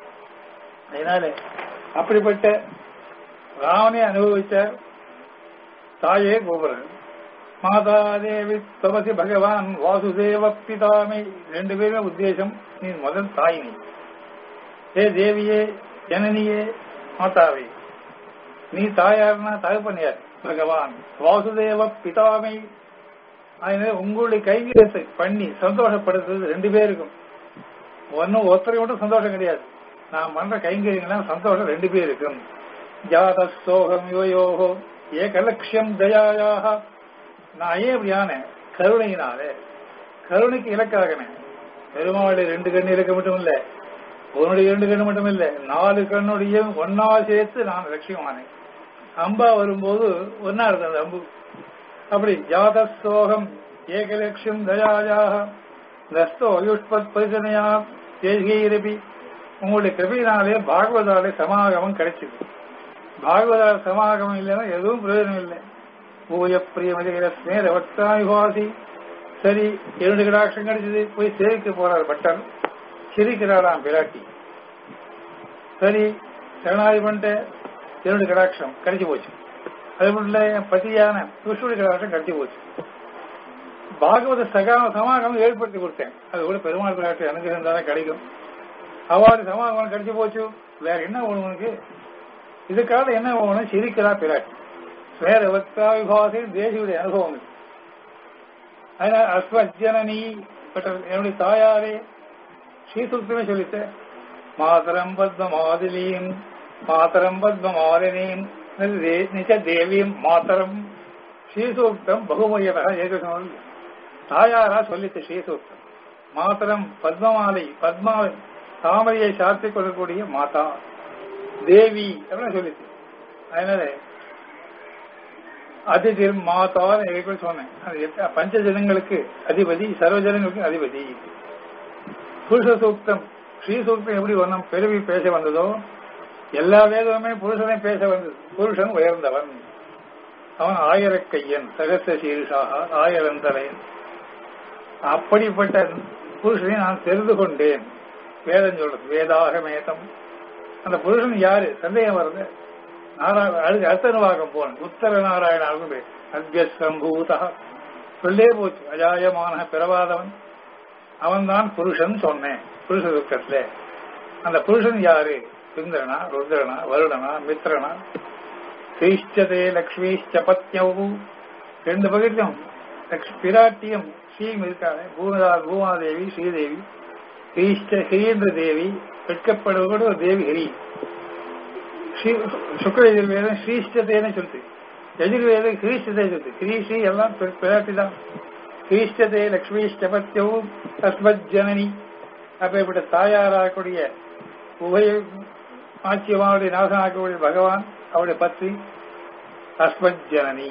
அதனால அப்படிப்பட்ட ராவனை அனுபவிச்ச தாயே கோபுரன் மாதா தேவி தமசி பகவான் வாசுதேவ பிதாமை ரெண்டு பேரும் உத்தேசம் நீ முதல் தாய் நீ ஏ தேவியே ஜனனியே மாதாவே நீ தாயார்னா தகப்பனியார் பகவான் வாசுதேவ பிதாமை அதனால உங்களுடைய கைங்கரியத்தை பண்ணி சந்தோஷப்படுத்துறது ரெண்டு பேருக்கும் ஒன்னும் ஒருத்தரை மட்டும் சந்தோஷம் கிடையாது நான் பண்ற கைங்கரியங்கள்லாம் சந்தோஷம் ரெண்டு பேருக்கும் ஜாத சோகம் யோகோ ஏகலட்சியம் தயாயாக நான் ஏன் இப்படியான கருணையினாலே கருணைக்கு இலக்காகனே பெருமாளுடைய ரெண்டு கண்ணு இருக்க மட்டும் இல்ல உன்னுடைய இரண்டு கண்ணு மட்டும் இல்ல நாலு கண்ணுடைய ஒன்னா சேர்த்து நான் லட்சியமானேன் அம்பா வரும்போது ஒன்னா இருந்தது அந்த அம்பு அப்படி ஜாத சோகம் ஏகலட்சியம் தயாயாக நஸ்தோ யுஷ்பத் பரிசனையா தேசிகரபி உங்களுடைய கிருபையினாலே பாகவதாலே சமாகமம் கிடைச்சது பாகவதா சமாகமம் இல்லைன்னா எதுவும் பிரயோஜனம் இல்லை பூய பிரியமதிகிற ஸ்நேர வட்டாயுவாசி சரி இரண்டு கடாட்சம் கிடைச்சது போய் சேவிக்க போறார் பட்டன் சிரிக்கிறாளாம் பிராட்டி சரி சரணாதி பண்ணிட்டு இரண்டு கடாட்சம் கிடைச்சு போச்சு அது மட்டும் இல்ல என் பதியான விஷ்ணுடைய கடாட்சம் கிடைச்சு போச்சு பாகவத சகாம சமாகமம் ஏற்படுத்தி கொடுத்தேன் அது கூட பெருமாள் பிராட்டி அனுகிரகம் தானே கிடைக்கும் அவாறு சமாகமம் கிடைச்சு போச்சு வேற என்ன வேணும் உனக்கு இதுக்காக என்ன வேணும் சிரிக்கிறா பிராட்டி வேற விபாசி தேசியுடைய அனுபவம் அதனால அஸ்வஜனனி என்னுடைய தாயாரே ஸ்ரீசுத்தமே சொல்லித்த மாதரம் பத்ம மாதிலியும் மாதரம் பத்ம மாலினியும் நிச்ச தேவியும் மாதரம் ஸ்ரீசூக்தம் பகுமையதாக ஏகசம் தாயாரா சொல்லித்த ஸ்ரீசூக்தம் மாதரம் பத்மமாலை பத்மா தாமரையை சாத்திக் கொள்ளக்கூடிய மாதா தேவி அப்படின்னு சொல்லிச்சு அதனால அதிதிர் மாதான் இவைக்குள் சொன்னேன் அது எத்த- பஞ்சஜனங்களுக்கு அதிபதி சர்வஜனங்களுக்கு அதிபதி புருஷ சூக்தம் ஸ்ரீ சூக்தம் எப்படி ஒன்றும் பெருவி பேச வந்ததோ எல்லா வேதமுமே புருஷனை பேச வந்தது புருஷன் உயர்ந்தவன் அவன் ஆயிரக்கையன் சகச சீர்ஷாக ஆயிரந்தலையன் அப்படிப்பட்ட புருஷனை நான் தெரிந்து கொண்டேன் வேதம் சொல்றது வேதாக மேதம் அந்த புருஷன் யாரு சந்தேகம் வருது நாராயண அதுக்கு அர்த்தனுவாகம் போன உத்தர நாராயண அத்திய சம்பூதா சொல்லே போச்சு அஜாயமான பிறவாதவன் அவன்தான் புருஷன் சொன்னேன் புருஷ துக்கத்துல அந்த புருஷன் யாரு சுந்தரனா ருத்ரனா வருடனா மித்ரனா ஸ்ரீஷ்டதே லக்ஷ்மீஷ்ட பத்யவு ரெண்டு பகுதியும் லக்ஷ்- பிராட்டியம் ஸ்ரீம் இருக்காங்க பூமதா பூமாதேவி ஸ்ரீதேவி ஸ்ரீஷ்ட ஸ்ரீந்திர தேவி வெட்கப்படுவதோடு ஒரு தேவி ஹரி ஸ்ரீ சுக்ர எதிர்வேதம் ஸ்ரீஷ்டதேன்னு சொல்லுது எதிர்வேதம் கிரீஷ்டதே சொல்லுது கிரீ ஸ்ரீ எல்லாம் பி- பிராட்டி தான் கிரீஷ்டதே லக்ஷ்மீஷ்டபத்யவும் தஸ்மத் ஜனனி அப்பேற்பட்ட தாயாராகக்கூடிய உபய ஆட்சியமாவுடைய நாசனாக்கக்கூடிய பகவான் அவருடைய பத்னி தஸ்மத் ஜனனி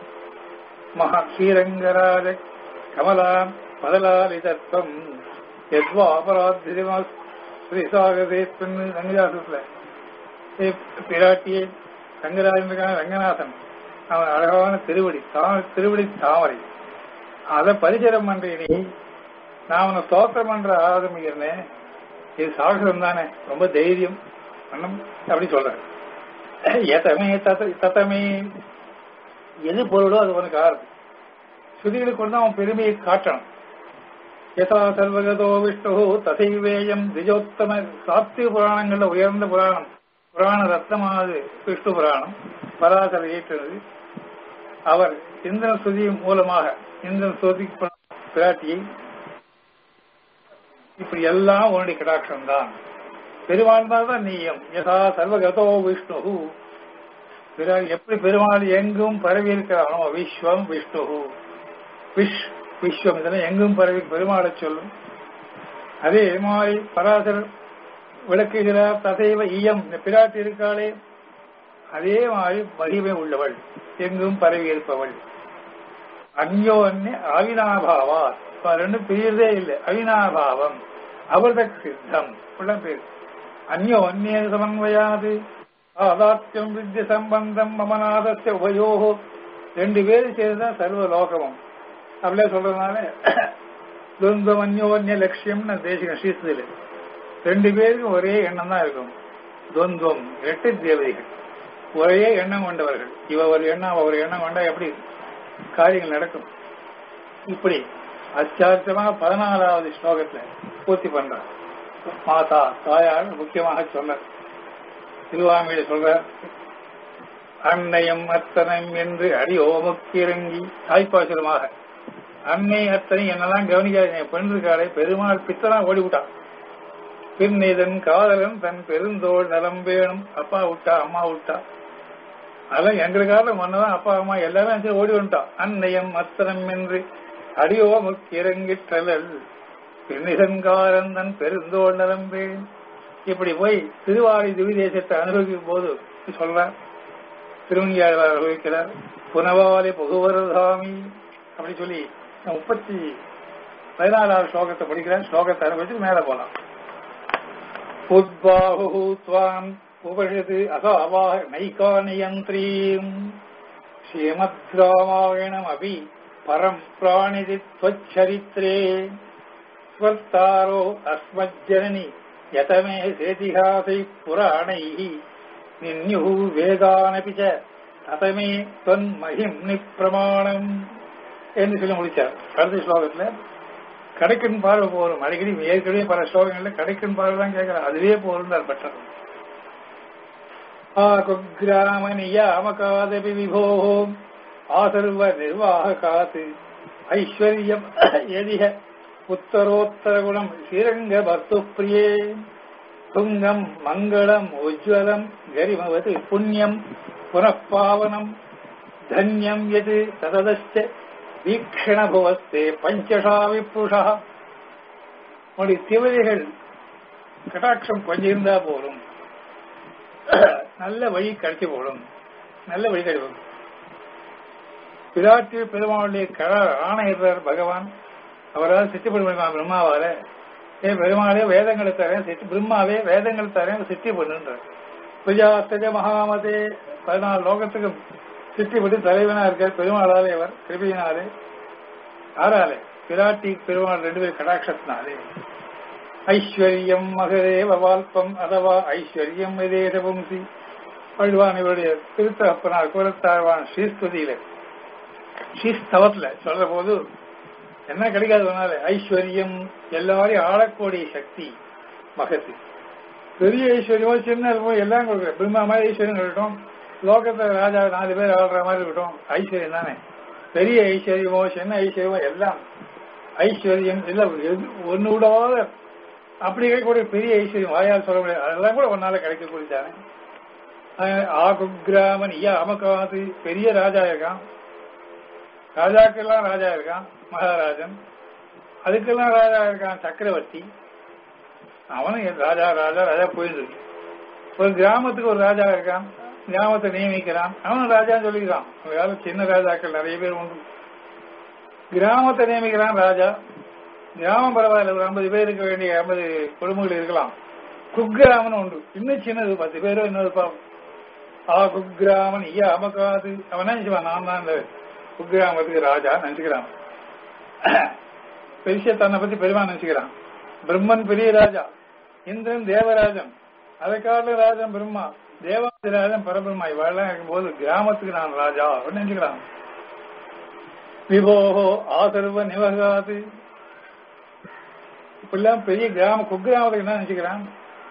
மகா ஸ்ரீரங்கராஜ கமலாம் பதலாலிதத்வம் எத்வா அபராத்திரிமா ஸ்ரீசாகதேஸ்வன் ரங்கதாசத்துல பிராட்டியே ரங்கராஜனுக்கான ரங்கநாதன் அவன் அழகான திருவடி தா- திருவடி தாமரை அதை பரிசரம் பண்றேன் நீ நான் உன்னை ஸ்தோத்திரம் பண்ற ஆரம்பிக்கிறேன் இது சாகசம் தானே ரொம்ப தைரியம் பண்ணணும் அப்படி சொல்றேன் ஏத்தமே தத்த தத்தமே எது பொருளோ அது உனக்கு ஆறுது ஸ்ருதிகளை கொண்டு அவன் பெருமையை காட்டணும் யதா சர்வகதோ விஷ்ணு தசைவேயம் திஜோத்தம சாத்திய புராணங்கள்ல உயர்ந்த புராணம் புராண ரத்னமானது விஷ்ணு புராணம் பராசர ஏற்றது அவர் இந்திரன் ஸ்ருதி மூலமாக இந்திரன் ஸ்ருதி பிராட்டியை இப்படி எல்லாம் உன்னுடைய கடாட்சம் தான் பெருமாள் தான் நீயம் யதா சர்வகதோ விஷ்ணு பிற- எப்படி பெருமாள் எங்கும் பரவி இருக்கிறானோ விஸ்வம் விஷ்ணு விஷ் விஸ்வம் இதெல்லாம் எங்கும் பரவி பெருமாளை சொல்லும் அதே மாதிரி பராசர் விளக்குகிறார் தசைவ ஈயம் இந்த பிராட்டி இருக்காளே அதே மாதிரி மகிமை உள்ளவள் எங்கும் பரவி இருப்பவள் அந்யோன்ய அவினாபாவா இப்ப ரெண்டும் பிரியறதே இல்லை அவினாபாவம் அவர்தக் சித்தம் உள்ள பேர் அந்யோன்ய சமன்வயாது ஆதாத்தியம் வித்ய சம்பந்தம் மமநாதஸ்ய உபயோகோ ரெண்டு பேரும் சேர்ந்துதான் சர்வ லோகமும் அப்படியே சொல்றதுனால துவந்தம் அந்யோன்ய லட்சியம்னு தேசிக ஸ்ரீஸ்தில ரெண்டு பேருக்கும் ஒரே எண்ணம் தான் இருக்கும் துவந்தம் எட்டு தேவதைகள் ஒரே எண்ணம் கொண்டவர்கள் இவ ஒரு எண்ணம் அவ ஒரு எண்ணம் கொண்டா எப்படி காரியங்கள் நடக்கும் இப்படி அச்சார்த்தமா பதினாலாவது ஸ்லோகத்துல பூர்த்தி பண்றார் மாதா தாயார் முக்கியமாக சொல்ல திருவாமியில சொல்ற அன்னையும் அத்தனம் என்று அடியோமுக்கு இறங்கி தாய்ப்பாசுரமாக அன்னை அத்தனை என்னெல்லாம் கவனிக்காதீங்க பெண் இருக்காளே பெருமாள் பித்தனா ஓடிவிட்டான் பின் இதன் காதலன் தன் பெருந்தோள் நலம் வேணும் அப்பா விட்டா அம்மா விட்டா அதெல்லாம் எங்களுக்காக மன்னதான் அப்பா அம்மா எல்லாமே அஞ்சு ஓடி வந்துட்டான் அன்னையம் அத்தனம் என்று அடியோ முக்கிறங்கிற்றலல் பின்னிசங்காரன் தன் பெருந்தோள் நலம் வேணும் இப்படி போய் திருவாரி திவிதேசத்தை அனுபவிக்கும் போது சொல்றார் திருமணியாழ்வார் அனுபவிக்கிறார் புனவாலி புகுவரதாமி அப்படி சொல்லி முப்பத்தி பதினாலாவது ஸ்லோகத்தை படிக்கிறார் ஸ்லோகத்தை அனுபவிச்சு மேல போலாம் உத்பாஹு துவாம் உபஷது அசாவா நைகானியந்திரீம் ஸ்ரீமத் ராமாயணம் அபி பரம் பிராணிதி त्वच्छरित्रे ஸ்வர்த்தாரோ அஸ்மஜ்ஜனனி யதமே சேதிஹாசை புராணைः நின்யுः வேதானபி ச ததமே தொன் மகிம் நிப்பிரமாணம் என்று சொல்லி முடிச்சார் அடுத்த ஸ்லோகத்துல கடைக்கன் பார்வை போரும் அடிக்கடி ஏற்கனவே பல ஸ்லோகங்கள்ல கடைக்கன் பார்வை தான் கேட்கிறார் அதுவே போருந்தார் பட்டர் ஆகுகிராம நியாமகாதபி விபோ ஆசர்வ நிர்வாகாத் ஐஸ்வர்யம் எதிக உத்தரோத்தர குணம் ஸ்ரீரங்க பர்த்து பிரியே துங்கம் மங்களம் உஜ்வலம் கரிமவது புண்ணியம் புனப்பாவனம் தன்யம் எது தததச்ச வீக்ஷணபுவஸ்தே பஞ்சஷா விப்புஷா உன்னுடைய திவதைகள் கட்டாட்சம் கொஞ்சம் இருந்தா போதும் நல்ல வழி கிடைச்சு போடும் நல்ல வழி கிடைக்கும் பிராட்டி பெருமாளுடைய கர ஆணையர் பகவான் அவரால் சித்தி பண்ணுவான் பிரம்மாவால ஏ பெருமாளே வேதங்களை தரேன் சித்தி பிரம்மாவே வேதங்கள் தரேன் சித்தி பண்ணுன்றார் பிரியாஸ்தஜ மகாமதே பதினாலு லோகத்துக்கு சித்தி பண்ணி தலைவனா இருக்கார் பெருமாளாலே அவர் கிருபியினாலே யாராலே பிராட்டி பெருமாள் ரெண்டு பேர் கடாட்சத்தினாலே ஐஸ்வர்யம் மகதேவ வால்பம் அதவா ஐஸ்வர்யம் விதேத வம்சி பழுவான் இவருடைய திருத்தகப்பனார் குலத்தாழ்வான் ஸ்ரீஸ்துதியில ஸ்ரீஸ்தவத்துல சொல்ற போது என்ன கிடைக்காது ஐஸ்வர்யம் எல்லாரையும் ஆளக்கூடிய சக்தி மகத்து பெரிய ஐஸ்வர்யமோ சின்ன இருக்கோ எல்லாம் கொடுக்குற பிரம்மா மாதிரி ஐஸ்வர்யம் இருக்கட்டும் லோகத்துல ராஜா நாலு பேர் ஆடுற மாதிரி இருக்கட்டும் ஐஸ்வர்யம் தானே பெரிய ஐஸ்வர்யமோ சின்ன ஐஸ்வர்யமோ எல்லாம் ஐஸ்வர்யம் இல்ல ஒன்னு விடாத அப்படி கிடைக்கக்கூடிய பெரிய ஐஸ்வர்யம் வாயால் சொல்ல முடியாது அதெல்லாம் கூட ஒன்னால கிடைக்கக்கூடியதானே ஆகுகிராமன் ஐயா அமக்காது பெரிய ராஜா இருக்கான் ராஜாக்கெல்லாம் ராஜா இருக்கான் மகாராஜன் அதுக்கெல்லாம் ராஜா இருக்கான் சக்கரவர்த்தி அவனும் ராஜா ராஜா ராஜா போயிட்டு ஒரு கிராமத்துக்கு ஒரு ராஜா இருக்கான் கிராமத்தை நியமிக்கிறான் அவனும் ராஜான்னு சொல்லிக்கிறான் வேலை சின்ன ராஜாக்கள் நிறைய பேர் உண்டு கிராமத்தை நியமிக்கிறான் ராஜா கிராமம் பரவாயில்ல ஒரு ஐம்பது பேர் இருக்க வேண்டிய ஐம்பது குடும்பங்கள் இருக்கலாம் குக்கிராமன் உண்டு இன்னும் சின்னது பத்து பேரோ இன்னொரு பாவம் ஆ குக்கிராமன் ஐயா அமக்காது அவன் நினைச்சுவான் நான் தான் இந்த குக்கிராமத்துக்கு ராஜா நினைச்சுக்கிறான் பெரிய தன்னை பத்தி பெருமா நினைச்சுக்கிறான் பிரம்மன் பெரிய ராஜா இந்திரன் தேவராஜன் அதை காட்டில ராஜன் பிரம்மா தேவாதிராஜன் பரபிரம்மா இவாளெல்லாம் இருக்கும்போது கிராமத்துக்கு நான் ராஜா அப்படின்னு நினைச்சுக்கிறான் விபோகோ ஆசர்வ நிவகாது இப்பெல்லாம் பெரிய கிராம குக்கிராமத்துக்கு என்ன நினைச்சுக்கிறான்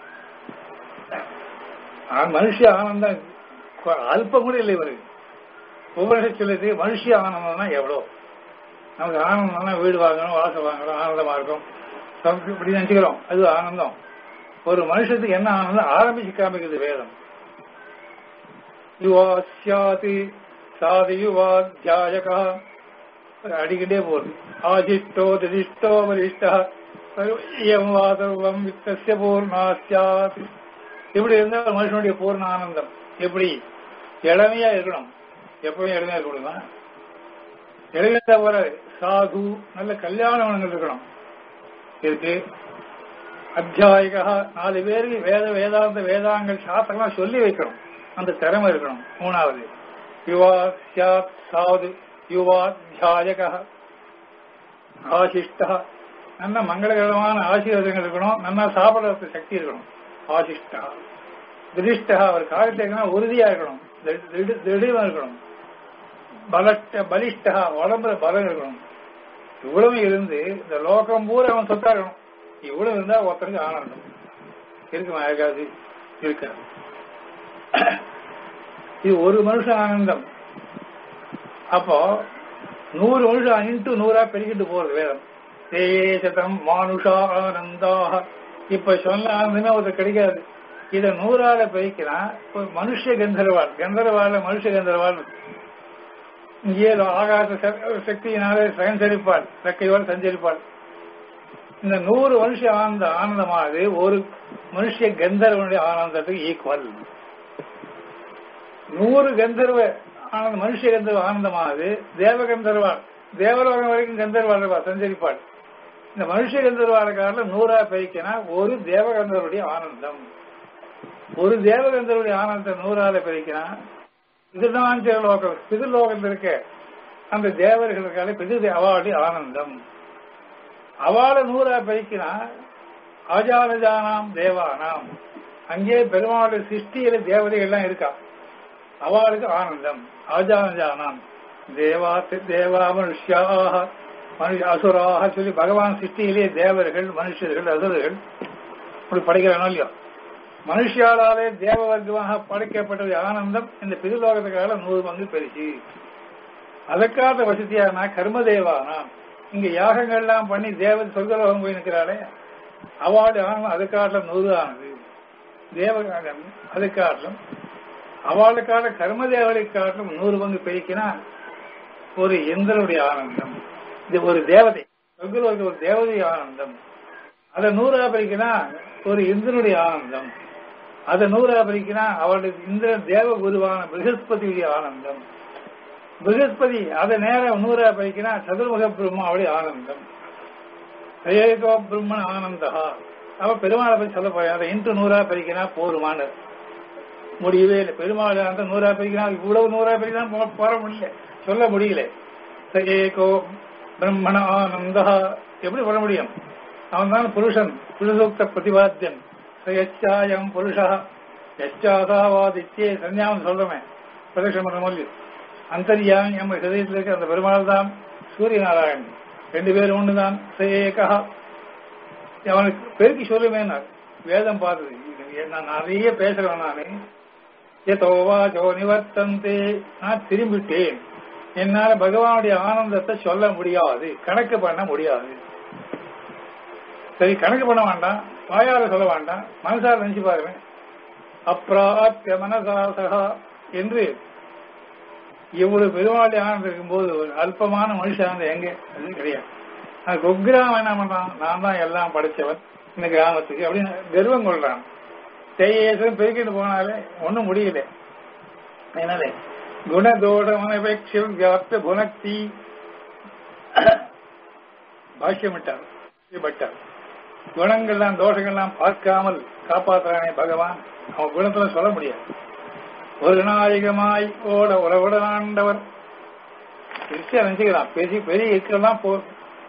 மனுஷ ஆனந்தம் அல்பம் கூட இல்லை இவருக்கு ஒவ்வொரு சொல்லுது மனுஷ ஆனந்தம்னா எவ்வளோ நமக்கு ஆனந்தம்னா வீடு வாங்கணும் வாசல் வாங்கணும் ஆனந்தமா இருக்கும் இப்படி நினைச்சுக்கிறோம் அது ஆனந்தம் ஒரு மனுஷத்துக்கு என்ன ஆனந்தம் ஆரம்பிச்சு காமிக்கிறது வேதம் யுவா சியாதி சாதி யுவா தியாயகா அடிக்கிட்டே போகுது ஆதிஷ்டோ திதிஷ்டோ வரிஷ்டா சர்வம் வா சர்வம் வித்தசிய பூர்ணா சியாத் இப்படி இருந்தா மனுஷனுடைய பூர்ண ஆனந்தம் எப்படி இளமையா இருக்கணும் எப்பவும் இளமையா இருக்கணும் இளமையா போறாரு சாது நல்ல கல்யாண குணங்கள் இருக்கணும் இருக்கு அத்தியாயிகா நாலு பேருக்கு வேத வேதாந்த வேதாங்கள் சாஸ்திரம்லாம் சொல்லி வைக்கணும் அந்த திறமை இருக்கணும் மூணாவது யுவா சியாத் சாது யுவாத்தியாயக ஆசிஷ்டா நல்ல மங்களகரமான ஆசீர்வாதங்கள் இருக்கணும் நல்லா சாப்பிடறதுக்கு சக்தி இருக்கணும் ஆசிஷ்டா திருஷ்டா அவர் காரியத்தை உறுதியா இருக்கணும் திடீர்னு இருக்கணும் பலஷ்ட பலிஷ்டா உடம்புல பலம் இருக்கணும் இவ்வளவு இருந்து இந்த லோகம் பூரா அவன் சொத்தா இருக்கணும் இவ்வளவு இருந்தா ஒருத்தருக்கு ஆனந்தம் இருக்குமா யாருக்காது இருக்காது இது ஒரு மனுஷன் ஆனந்தம் அப்போ நூறு மனுஷன் இன்ட்டு நூறா பெருகிட்டு போறது வேதம் தேசதம் மானுஷா ஆனந்தாக இப்ப சொன்ன ஆனந்தமே ஒருத்தர் கிடைக்காது இத நூறால பெருக்கிறான் மனுஷ கந்தர்வாள் கந்தர்வாள் மனுஷ கந்தர்வாள் இங்கே ஆகாச சக்தியினாலே சஞ்சரிப்பாள் ரெக்கையோடு சஞ்சரிப்பாள் இந்த நூறு மனுஷ ஆனந்த ஆனந்தமானது ஒரு மனுஷ கந்தர்வனுடைய ஆனந்தத்துக்கு ஈக்குவல் நூறு கந்தர்வ ஆனந்த மனுஷ கந்தர்வ ஆனந்தமானது தேவ கந்தர்வாள் தேவலோகம் வரைக்கும் கந்தர்வாள் சஞ்சரிப்பாள் இந்த மனுஷ கந்தர்வாளுக்காக நூறா பெருக்கினா ஒரு தேவகந்தருடைய ஆனந்தம் ஒரு தேவகந்தருடைய ஆனந்தத்தை நூறால பெருக்கினா இதுதான் லோகம் பிதுலோகத்தில் இருக்க அந்த தேவர்களுக்கால பிது அவாளுடைய ஆனந்தம் அவாளை நூறா பெருக்கினா ஆஜானஜானாம் தேவானாம் அங்கே பெருமாளுடைய சிருஷ்டியில தேவதை எல்லாம் இருக்கா அவளுக்கு ஆனந்தம் ஆஜானஜானாம் தேவா தேவா மனுஷியாக மனுஷ அசுராக சொல்லி பகவான் சிருஷ்டியிலே தேவர்கள் மனுஷர்கள் அசுரர்கள் இப்படி படைக்கிறானோ இல்லையோ மனுஷியாலாலே தேவ வர்க்கமாக படைக்கப்பட்டது ஆனந்தம் இந்த பிதுலோகத்துக்காக நூறு பங்கு பெருசு அதற்காக வசதியானா கர்மதேவானா இங்க யாகங்கள்லாம் பண்ணி தேவ சொர்க்கலோகம் போய் நிற்கிறாளே அவாடு ஆனந்தம் அதுக்காட்டிலும் நூறு ஆனது தேவகாலம் அதுக்காட்டிலும் அவளுக்கான கர்மதேவரை காட்டிலும் நூறு பங்கு பெருக்கினா ஒரு இந்திரனுடைய ஆனந்தம் இது ஒரு தேவதை சொர்க்கலோக ஒரு தேவதை ஆனந்தம் அதை நூறா பறிக்கினா ஒரு இந்திரனுடைய ஆனந்தம் அதை நூறா பறிக்கினா அவளுடைய இந்திர தேவ குருவான பிரகஸ்பதியுடைய ஆனந்தம் பிருகஸ்பதி அதை நேரம் நூறா பறிக்கினா சதுர்முக பிரம்மாவளி ஆனந்தம் ஏகோ பிரம்மன் ஆனந்தா அவ பெருமாளை பத்தி சொல்ல போறேன் அதை இன்ட்டு நூறா பறிக்கினா போருமான முடியவே இல்லை பெருமாள் அந்த நூறா பறிக்கினா இவ்வளவு நூறா பறிக்கினா போற முடியல சொல்ல முடியல ஏகோ பிரம்மண ஆனந்தா எப்படி சொல்ல முடியும் அவன் தான் புருஷன் புருஷோக்த பிரதிபாத்தியன் எச்சாயம் புருஷா எச்சாதாவாதித்யே சன்னியாமம் சொல்றமே பிரதட்சம் பண்ண முடியும் அந்தரியாமி நம்ம ஹிருதயத்தில் இருக்க அந்த பெருமாள் தான் சூரிய நாராயணன் ரெண்டு பேரும் ஒண்ணுதான் சேகா அவனுக்கு பெருக்கி சொல்லுமே வேதம் பார்த்தது இது நான் நிறைய பேசுறேன் நானு ஏதோவா ஜோ நிவர்த்தந்தே நான் திரும்பிட்டேன் என்னால பகவானுடைய ஆனந்தத்தை சொல்ல முடியாது கணக்கு பண்ண முடியாது சரி கணக்கு பண்ண வேண்டாம் வாயால சொல்ல வேண்டாம் மனசால நினைச்சு பாருங்க அப்பிராப்திய மனசாசகா என்று இவ்வளவு பெருமாளுடைய ஆனந்தம் இருக்கும்போது ஒரு அல்பமான மனுஷன் எங்க அது கிடையாது அது குக்கிராமம் என்ன பண்றான் நான் தான் எல்லாம் படைச்சவன் இந்த கிராமத்துக்கு அப்படின்னு கர்வம் கொள்றான் தேயேசம் பெருக்கிட்டு போனாலே ஒண்ணும் முடியல என்னது குணதோடமனபேட்சம் வியாப்த குணக்தி பாஷ்யமிட்டார் பட்டார் குணங்கள்லாம் தோஷங்கள்லாம் பார்க்காமல் காப்பாற்றுறானே பகவான் அவன் குணத்துல சொல்ல முடியாது ஒரு நாயகமாய் ஓட உறவுடனாண்டவர் பெருசா நினைச்சுக்கிறான் பெரிய பெரிய இருக்கிறதெல்லாம் போ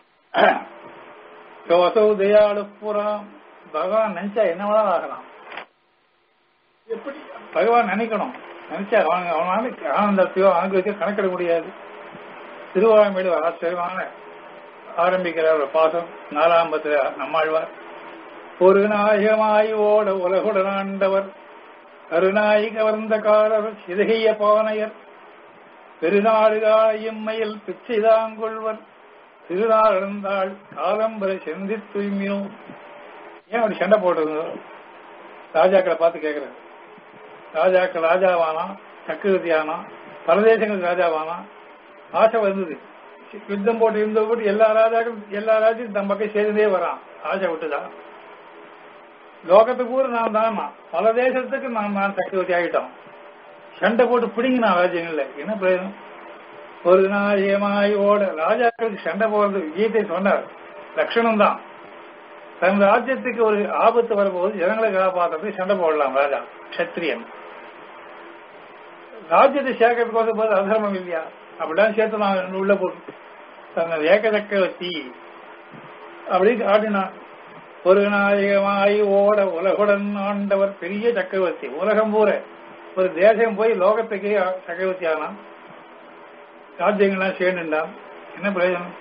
யோசௌ தயாளு புறம் பகவான் நினைச்சா என்னவா ஆகலாம் எப்படி பகவான் நினைக்கணும் நினைச்சா அவன் அவனால ஆனந்தத்தையோ அனுபவிக்க கணக்கிட முடியாது திருவாரூர் ஆச்சரியமான ஆரம்பிக்கிற ஒரு பாசம் நாலாம் பத்துல நம்மாழ்வார் ஒரு நாயகமாய் ஓட உலகுடனாண்டவர் கருணாய் கவர்ந்த காலர் சிதகைய பானையர் பெருநாடுகால இம்மையில் பிச்சைதாங்கொள்வர் திருநாள் இருந்தால் காலம்பரை செந்தி தூய்மியோ ஏன் அப்படி சண்டை போட்டது ராஜாக்களை பார்த்து கேட்கிறார் ராஜாக்கள் ராஜாவானா சக்கரவர்த்தியானா பல தேசங்களுக்கு ராஜாவானா ஆசை வந்தது யுத்தம் போட்டு இருந்த போட்டு எல்லா ராஜாக்களும் எல்லா ராஜ்யம் தம் பக்கம் சேர்ந்தே வரான் ஆசை விட்டுதான் லோகத்துக்கு கூட நான் தான் பல தேசத்துக்கு நான் நான் சக்கரவர்த்தி ஆகிட்டோம் சண்டை போட்டு பிடிங்கினா ராஜ்யங்கள்ல என்ன பிரயோஜனம் ஒரு நாயமாய் ஓட ராஜாக்களுக்கு சண்டை போறது கீதை சொன்னார் லட்சணம் தான் தன் ராஜ்யத்துக்கு ஒரு ஆபத்து வரும்போது ஜனங்களை காப்பாற்றுறது சண்டை போடலாம் ராஜா கத்திரியன் ராஜ்யத்தை சேர்க்கறதுக்கு போது அதர்மம் இல்லையா அப்படிதான் சேர்த்து நான் உள்ள போட்டு தன் ஏக சக்கரவர்த்தி அப்படின்னு ஆடினான் ஒரு நாயகமாய் ஓட உலகுடன் ஆண்டவர் பெரிய சக்கரவர்த்தி உலகம் பூர ஒரு தேசம் போய் லோகத்துக்கே சக்கரவர்த்தி ஆனான் ராஜ்யங்கள்லாம் சேர்ந்துட்டான் என்ன பிரயோஜனம்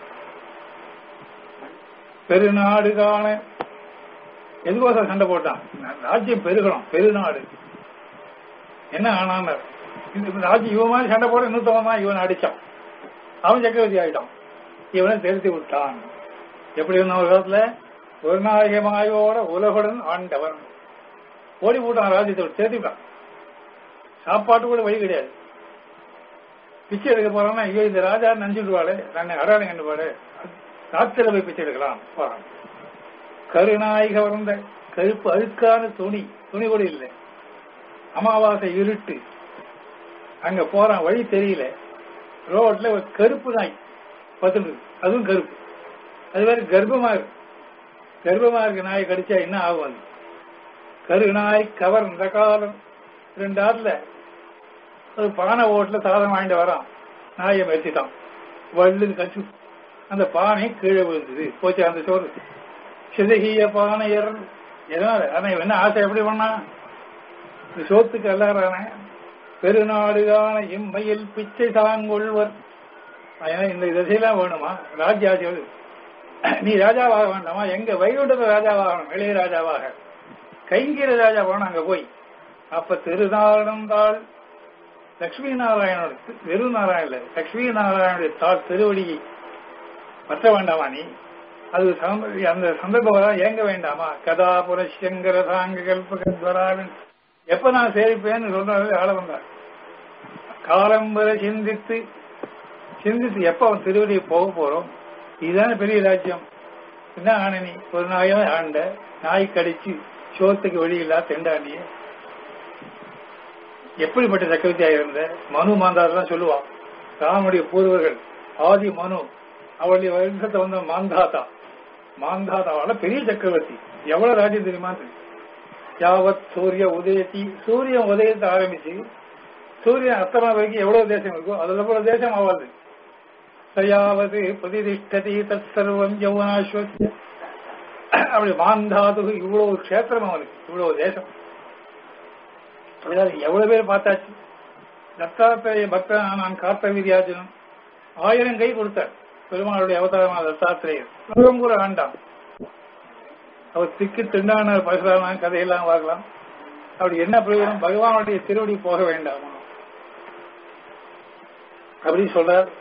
பெருநாடு காண எதுக்கோசம் சண்டை போட்டான் ராஜ்யம் பெருகணும் பெருநாடு என்ன ஆனான் ராஜ்யம் இவன் மாதிரி சண்டை போட இன்னொருத்தவன் தான் இவன் அடிச்சான் அவன் சக்கரவர்த்தி ஆயிட்டான் இவனை தெரித்து விட்டான் எப்படி இருந்த ஒரு காலத்துல ஒரு நாயகமாயோட உலகுடன் ஆண்டவன் ஓடி போட்டான் ராஜ்யத்தை விட்டு தெரிஞ்சுட்டான் சாப்பாட்டு கூட வழி கிடையாது பிச்சை எடுக்க போறான்னா ஐயோ இந்த ராஜா நினைச்சுடுவாளே நான் அடையாளம் கண்டுபாடு ராத்திர போய் பிச்சை எடுக்கலாம் போறான் கருநாய் கவர்ந்த கருப்பு அழுக்கான துணி துணி கூட இல்லை அமாவாசை இருட்டு அங்க போறான் வழி தெரியல ரோட்ல ஒரு கருப்பு நாய் பத்துட்டு அதுவும் கருப்பு அது வேற கர்ப்பமா இருக்கு கர்ப்பமா இருக்கு நாய் கடிச்சா என்ன ஆகும் அது கருநாய் கவர்ந்த காலம் ரெண்டு ஆறுல ஒரு பானை ஓட்டுல சாதம் வாங்கிட்டு வரான் நாயை மெரிச்சிட்டான் வள்ளுன்னு கச்சு அந்த பானை கீழே விழுந்தது போச்சு அந்த சோறு சிதகிய பானையர் எதனால ஆனா என்ன ஆசை எப்படி பண்ணா இந்த சோத்துக்கு எல்லாரான பெருநாடுகான இம்மையில் பிச்சை தாங்கொள்வர் இந்த திசையெல்லாம் வேணுமா ராஜ்யாசி நீ ராஜாவாக வேண்டாமா எங்க வைகுண்டத ராஜாவாகணும் இளைய ராஜாவாக கைங்கிற ராஜா போன அங்க போய் அப்ப திருநாளந்தாள் லட்சுமி நாராயணோட வெறு நாராயண லட்சுமி நாராயணுடைய தாள் திருவடியை பற்ற வேண்டாமா நீ அது அந்த சந்தர்ப்பம் ஏங்க வேண்டாமா கதா புரஷங்கர சாங்க கல்பகத்வராவின் எப்ப நான் சேரிப்பேன்னு சொல்றாரு ஆள வந்தார் காலம் வரை சிந்தித்து சிந்தித்து எப்ப அவன் திருவடியை போக போறோம் இதுதானே பெரிய ராஜ்யம் என்ன ஆன நீ ஒரு நாயும் ஆண்ட நாய் கடிச்சு சோத்துக்கு வழி இல்லா தெண்டாண்டிய எப்படிப்பட்ட சக்கரவர்த்தியாக இருந்த மனு மாந்தார் தான் சொல்லுவான் ராமனுடைய பூர்வர்கள் ஆதி மனு அவளுடைய வம்சத்தை வந்த மாந்தாதா மாந்தாதாவால பெரிய சக்கரவர்த்தி எவ்வளவு ராஜ்யம் தெரியுமா யாவத் சூரிய உதயத்தி சூரியன் உதயத்தை ஆரம்பிச்சு சூரியன் அஸ்தமனம் வரைக்கும் எவ்வளவு தேசம் இருக்கோ அதுல போல தேசம் ஆகாது சயாவது பிரதிதிஷ்டதி தத் சர்வம் யௌவனாஸ்வசிய அப்படி மாந்தாது இவ்வளவு கஷேத்திரம் அவனுக்கு இவ்வளவு தேசம் அதாவது எவ்வளவு பேர் பார்த்தாச்சு தத்தாத்திரேய பக்தன் நான் காத்த விதியாஜனம் ஆயிரம் கை கொடுத்தார் பெருமாளுடைய அவதாரமான தத்தாத்திரேயர் உலகம் கூட வேண்டாம் அவர் திக்கு திண்டான பசுராமன் கதையெல்லாம் பார்க்கலாம் அப்படி என்ன பிரயோஜனம் பகவானுடைய திருவடி போக வேண்டாமா அப்படி சொல்றார்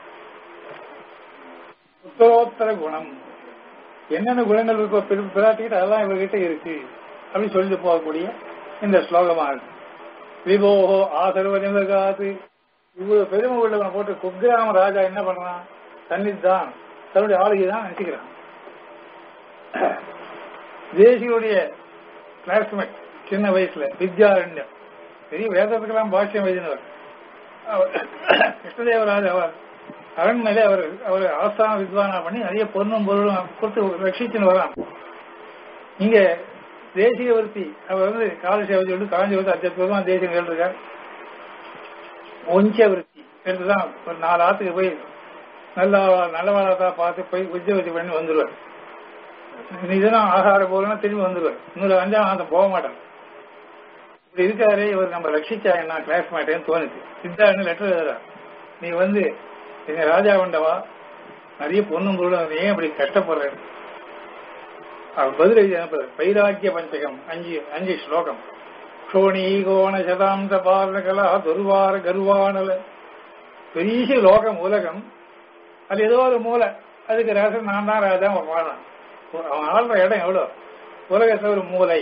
உத்தரோத்தர குணம் என்னென்ன குணங்கள் இருக்கோ பிற- பிராட்டிக்கிட்ட அதெல்லாம் இவர்கிட்ட இருக்கு அப்படி சொல்லிட்டு போகக்கூடிய இந்த ஸ்லோகமா இருக்கு விபோகோ ஆசர்வ நிமகாது இவ்வளவு பெருமை உள்ளவனை போட்டு குக்கிராம ராஜா என்ன பண்றான் தன்னிதான் தன்னுடைய ஆளுகை தான் நினைச்சுக்கிறான் தேசியுடைய கிளாஸ்மேட் சின்ன வயசுல வித்யாரண்யம் பெரிய வேதத்துக்கெல்லாம் பாஷ்யம் எழுதினவர் அவர் கிருஷ்ணதேவராஜ் அவர் அரண்மனையில அவர் அவர் ஆஸ்தான வித்வானா பண்ணி நிறைய பொண்ணும் பொருளும் கொடுத்து ரட்சிச்சுன்னு வரான் இங்க தேசிய விருத்தி அவர் வந்து கால சேவை சொல்லிட்டு காஞ்சிபுரத்து அத்தியத்துவமா தேசியம் கேட்டிருக்கார் ஒஞ்ச விருத்தி எடுத்துதான் ஒரு நாலு ஆத்துக்கு போய் நல்ல நல்லவாளத்தா பார்த்து போய் உத்தியோகத்தை பண்ணி வந்துருவார் இதுதான் ஆகார போலன்னா திரும்பி வந்துருவார் இன்னொரு அஞ்சாம் மாதம் போக மாட்டார் இப்படி இருக்காரு இவர் நம்ம ரட்சிச்சா என்ன கிளாஸ்மேட்டேன்னு தோணுச்சு சித்தார்னு லெட்டர் எழுதுறார் நீ வந்து எங்க ராஜா வண்டவா நிறைய பொண்ணும் பொருளும் நீ ஏன் இப்படி கஷ்டப்படுற அவர் பதில் எழுதி அனுப்புறார் வைராக்கிய பஞ்சகம் அஞ்சு அஞ்சு ஸ்லோகம் க்ஷோணி கோண சதாந்த பாலகலா துர்வார கருவானல பெரிய லோகம் உலகம் அது ஏதோ ஒரு மூலை அதுக்கு ரசம் நான் தான் ராஜா அவன் வாழான் அவன் ஆள்ற இடம் எவ்வளோ உலகத்துல ஒரு மூலை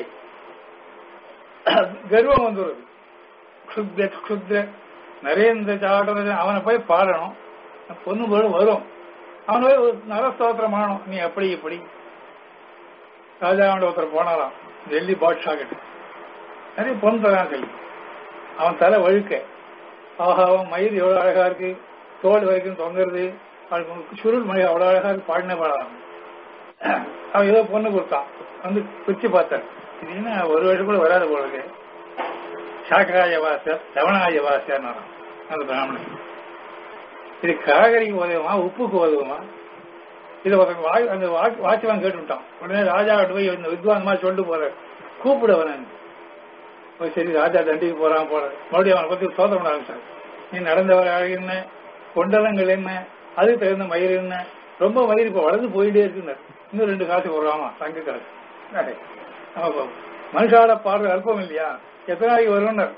கர்வம் வந்துடுது க்ஷுத்ர க்ஷுத்ர நரேந்திர சாடர அவனை போய் பாடணும் பொண்ணு போல வரும் அவனை போய் ஒரு நரஸ்தோத்திரம் ஆகணும் நீ அப்படி இப்படி ராஜாவோட ஒருத்தர் போனாராம் டெல்லி பாட்ஷா கிட்ட நிறைய பொண்ணு தரான் சொல்லி அவன் தலை வழுக்க ஆஹா அவன் மயில் எவ்வளவு அழகா இருக்கு தோல் வரைக்கும் தொங்குறது அவனுக்கு சுருள் மணி அவ்வளவு அழகா இருக்கு பாடினே பாடலாம் அவன் ஏதோ பொண்ணு கொடுத்தான் வந்து பிரிச்சு பார்த்தார் இது என்ன ஒரு வருஷம் கூட வராது போல இருக்கு சாக்கராய வாசர் தவணாய வாசர் அந்த பிராமணன் இது காகரிக்கு உதவுமா உப்புக்கு உதவுமா இது ஒருத்தன் வா- அந்த வா- வாட்ச்மேன் கேட்டுட்டான் உடனே ராஜா போய் இந்த வித்வான் மாதிரி சொல்லிட்டு போற கூப்பிடுவன் போய் சரி ராஜா தண்டிக்கு போறான் போற மறுபடியும் அவனை பத்தி சோதனை பண்ண ஆரம்பிச்சார் நீ நடந்தவர் அழகு என்ன கொண்டலங்கள் என்ன அதுக்கு தகுந்த மயிர் என்ன ரொம்ப மயிர் இப்ப வளர்ந்து போயிட்டே இருக்குன்னார் இன்னும் ரெண்டு காசு போடுறாமா தங்க காசு அடே, ஆமா, மனுஷால பாடுற அல்பம் இல்லையா எத்தனை நாளைக்கு வரும்னர்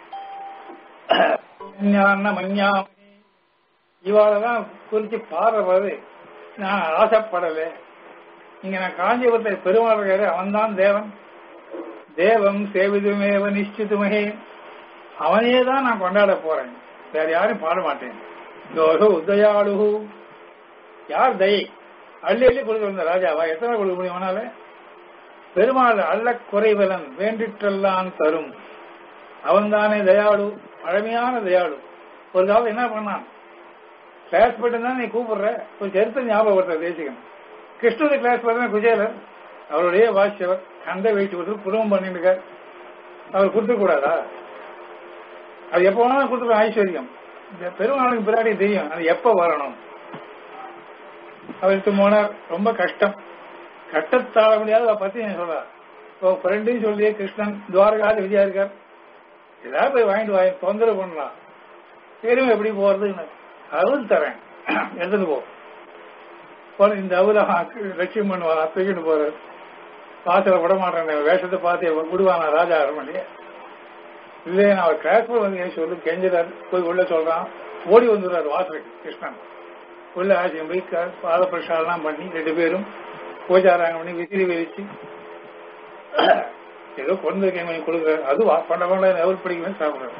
ஞான மஞ்ஞாமணி இவாளதான் குறிச்சு பாடுறது நான் ஆசைப்படல இங்க நான் காஞ்சிபுரத்தை பெருமாள் இருக்காரு அவன் தான் தேவன் தேவம் சேவிதுமேவ நிச்சிதுமே அவனே தான் நான் கொண்டாட போறேன் வேற யாரும் பாட மாட்டேன் யோகோ உதயாளுகு யார் தயை அள்ளி அள்ளி கொடுக்க வந்த ராஜாவா எத்தனை கொடுக்க முடியும் அவனால பெருமாள் அள்ள குறைவலன் வேண்டிற்றெல்லாம் தரும் அவன்தானே தயாளு பழமையான தயாளு ஒரு காலம் என்ன பண்ணான் கிளாஸ் பட்டன் தான் நீ கூப்பிடுற ஒரு சரித்திர ஞாபகப்படுத்த தேசிகன் கிருஷ்ணனுடைய கிளாஸ் பட்டன் குஜேலர் அவருடைய வாசியவர் கண்ட வைத்து கொடுத்து குடும்பம் பண்ணிட்டு இருக்கார் அவர் கொடுக்க கூடாதா அது எப்ப வேணாலும் கொடுத்துருக்க ஐஸ்வர்யம் இந்த பெருமாளுக்கு பின்னாடி தெரியும் அது எப்ப வரணும் அவருக்கு போனார் ரொம்ப கஷ்டம் கட்டத்தாழ முடியாது அதை பத்தி நான் சொல்றார் இப்போ ஃப்ரெண்டுன்னு சொல்லி கிருஷ்ணன் துவாரகாதி விஜயா இருக்கார் ஏதாவது போய் வாங்கிட்டு வாங்கி தொந்தரவு பண்ணலாம் தெரியும் எப்படி போறதுன்னு அருள் தரேன் எடுத்துட்டு போ போன இந்த அவல லட்சியம் பண்ணுவான் தூக்கிட்டு போறாரு வாசல விட மாட்டேன் வேஷத்தை பார்த்து விடுவானா ராஜா அரண்மனையே இல்லையே நான் அவர் டிரான்ஸ்பர் வந்து ஏன் சொல்லு கெஞ்சுறாரு போய் உள்ள சொல்றான் ஓடி வந்துடுறாரு வாசலுக்கு கிருஷ்ணன் உள்ள ஆசியம் போய் க- பாத பிரசாதம் பண்ணி ரெண்டு பேரும் பூஜாராங்க பண்ணி விசிறி விரிச்சு ஏதோ கொண்டு வைக்க கொடுக்குறாரு அது வா- கொண்ட கொண்ட எவர் பிடிக்குமே சாப்பிடுறாரு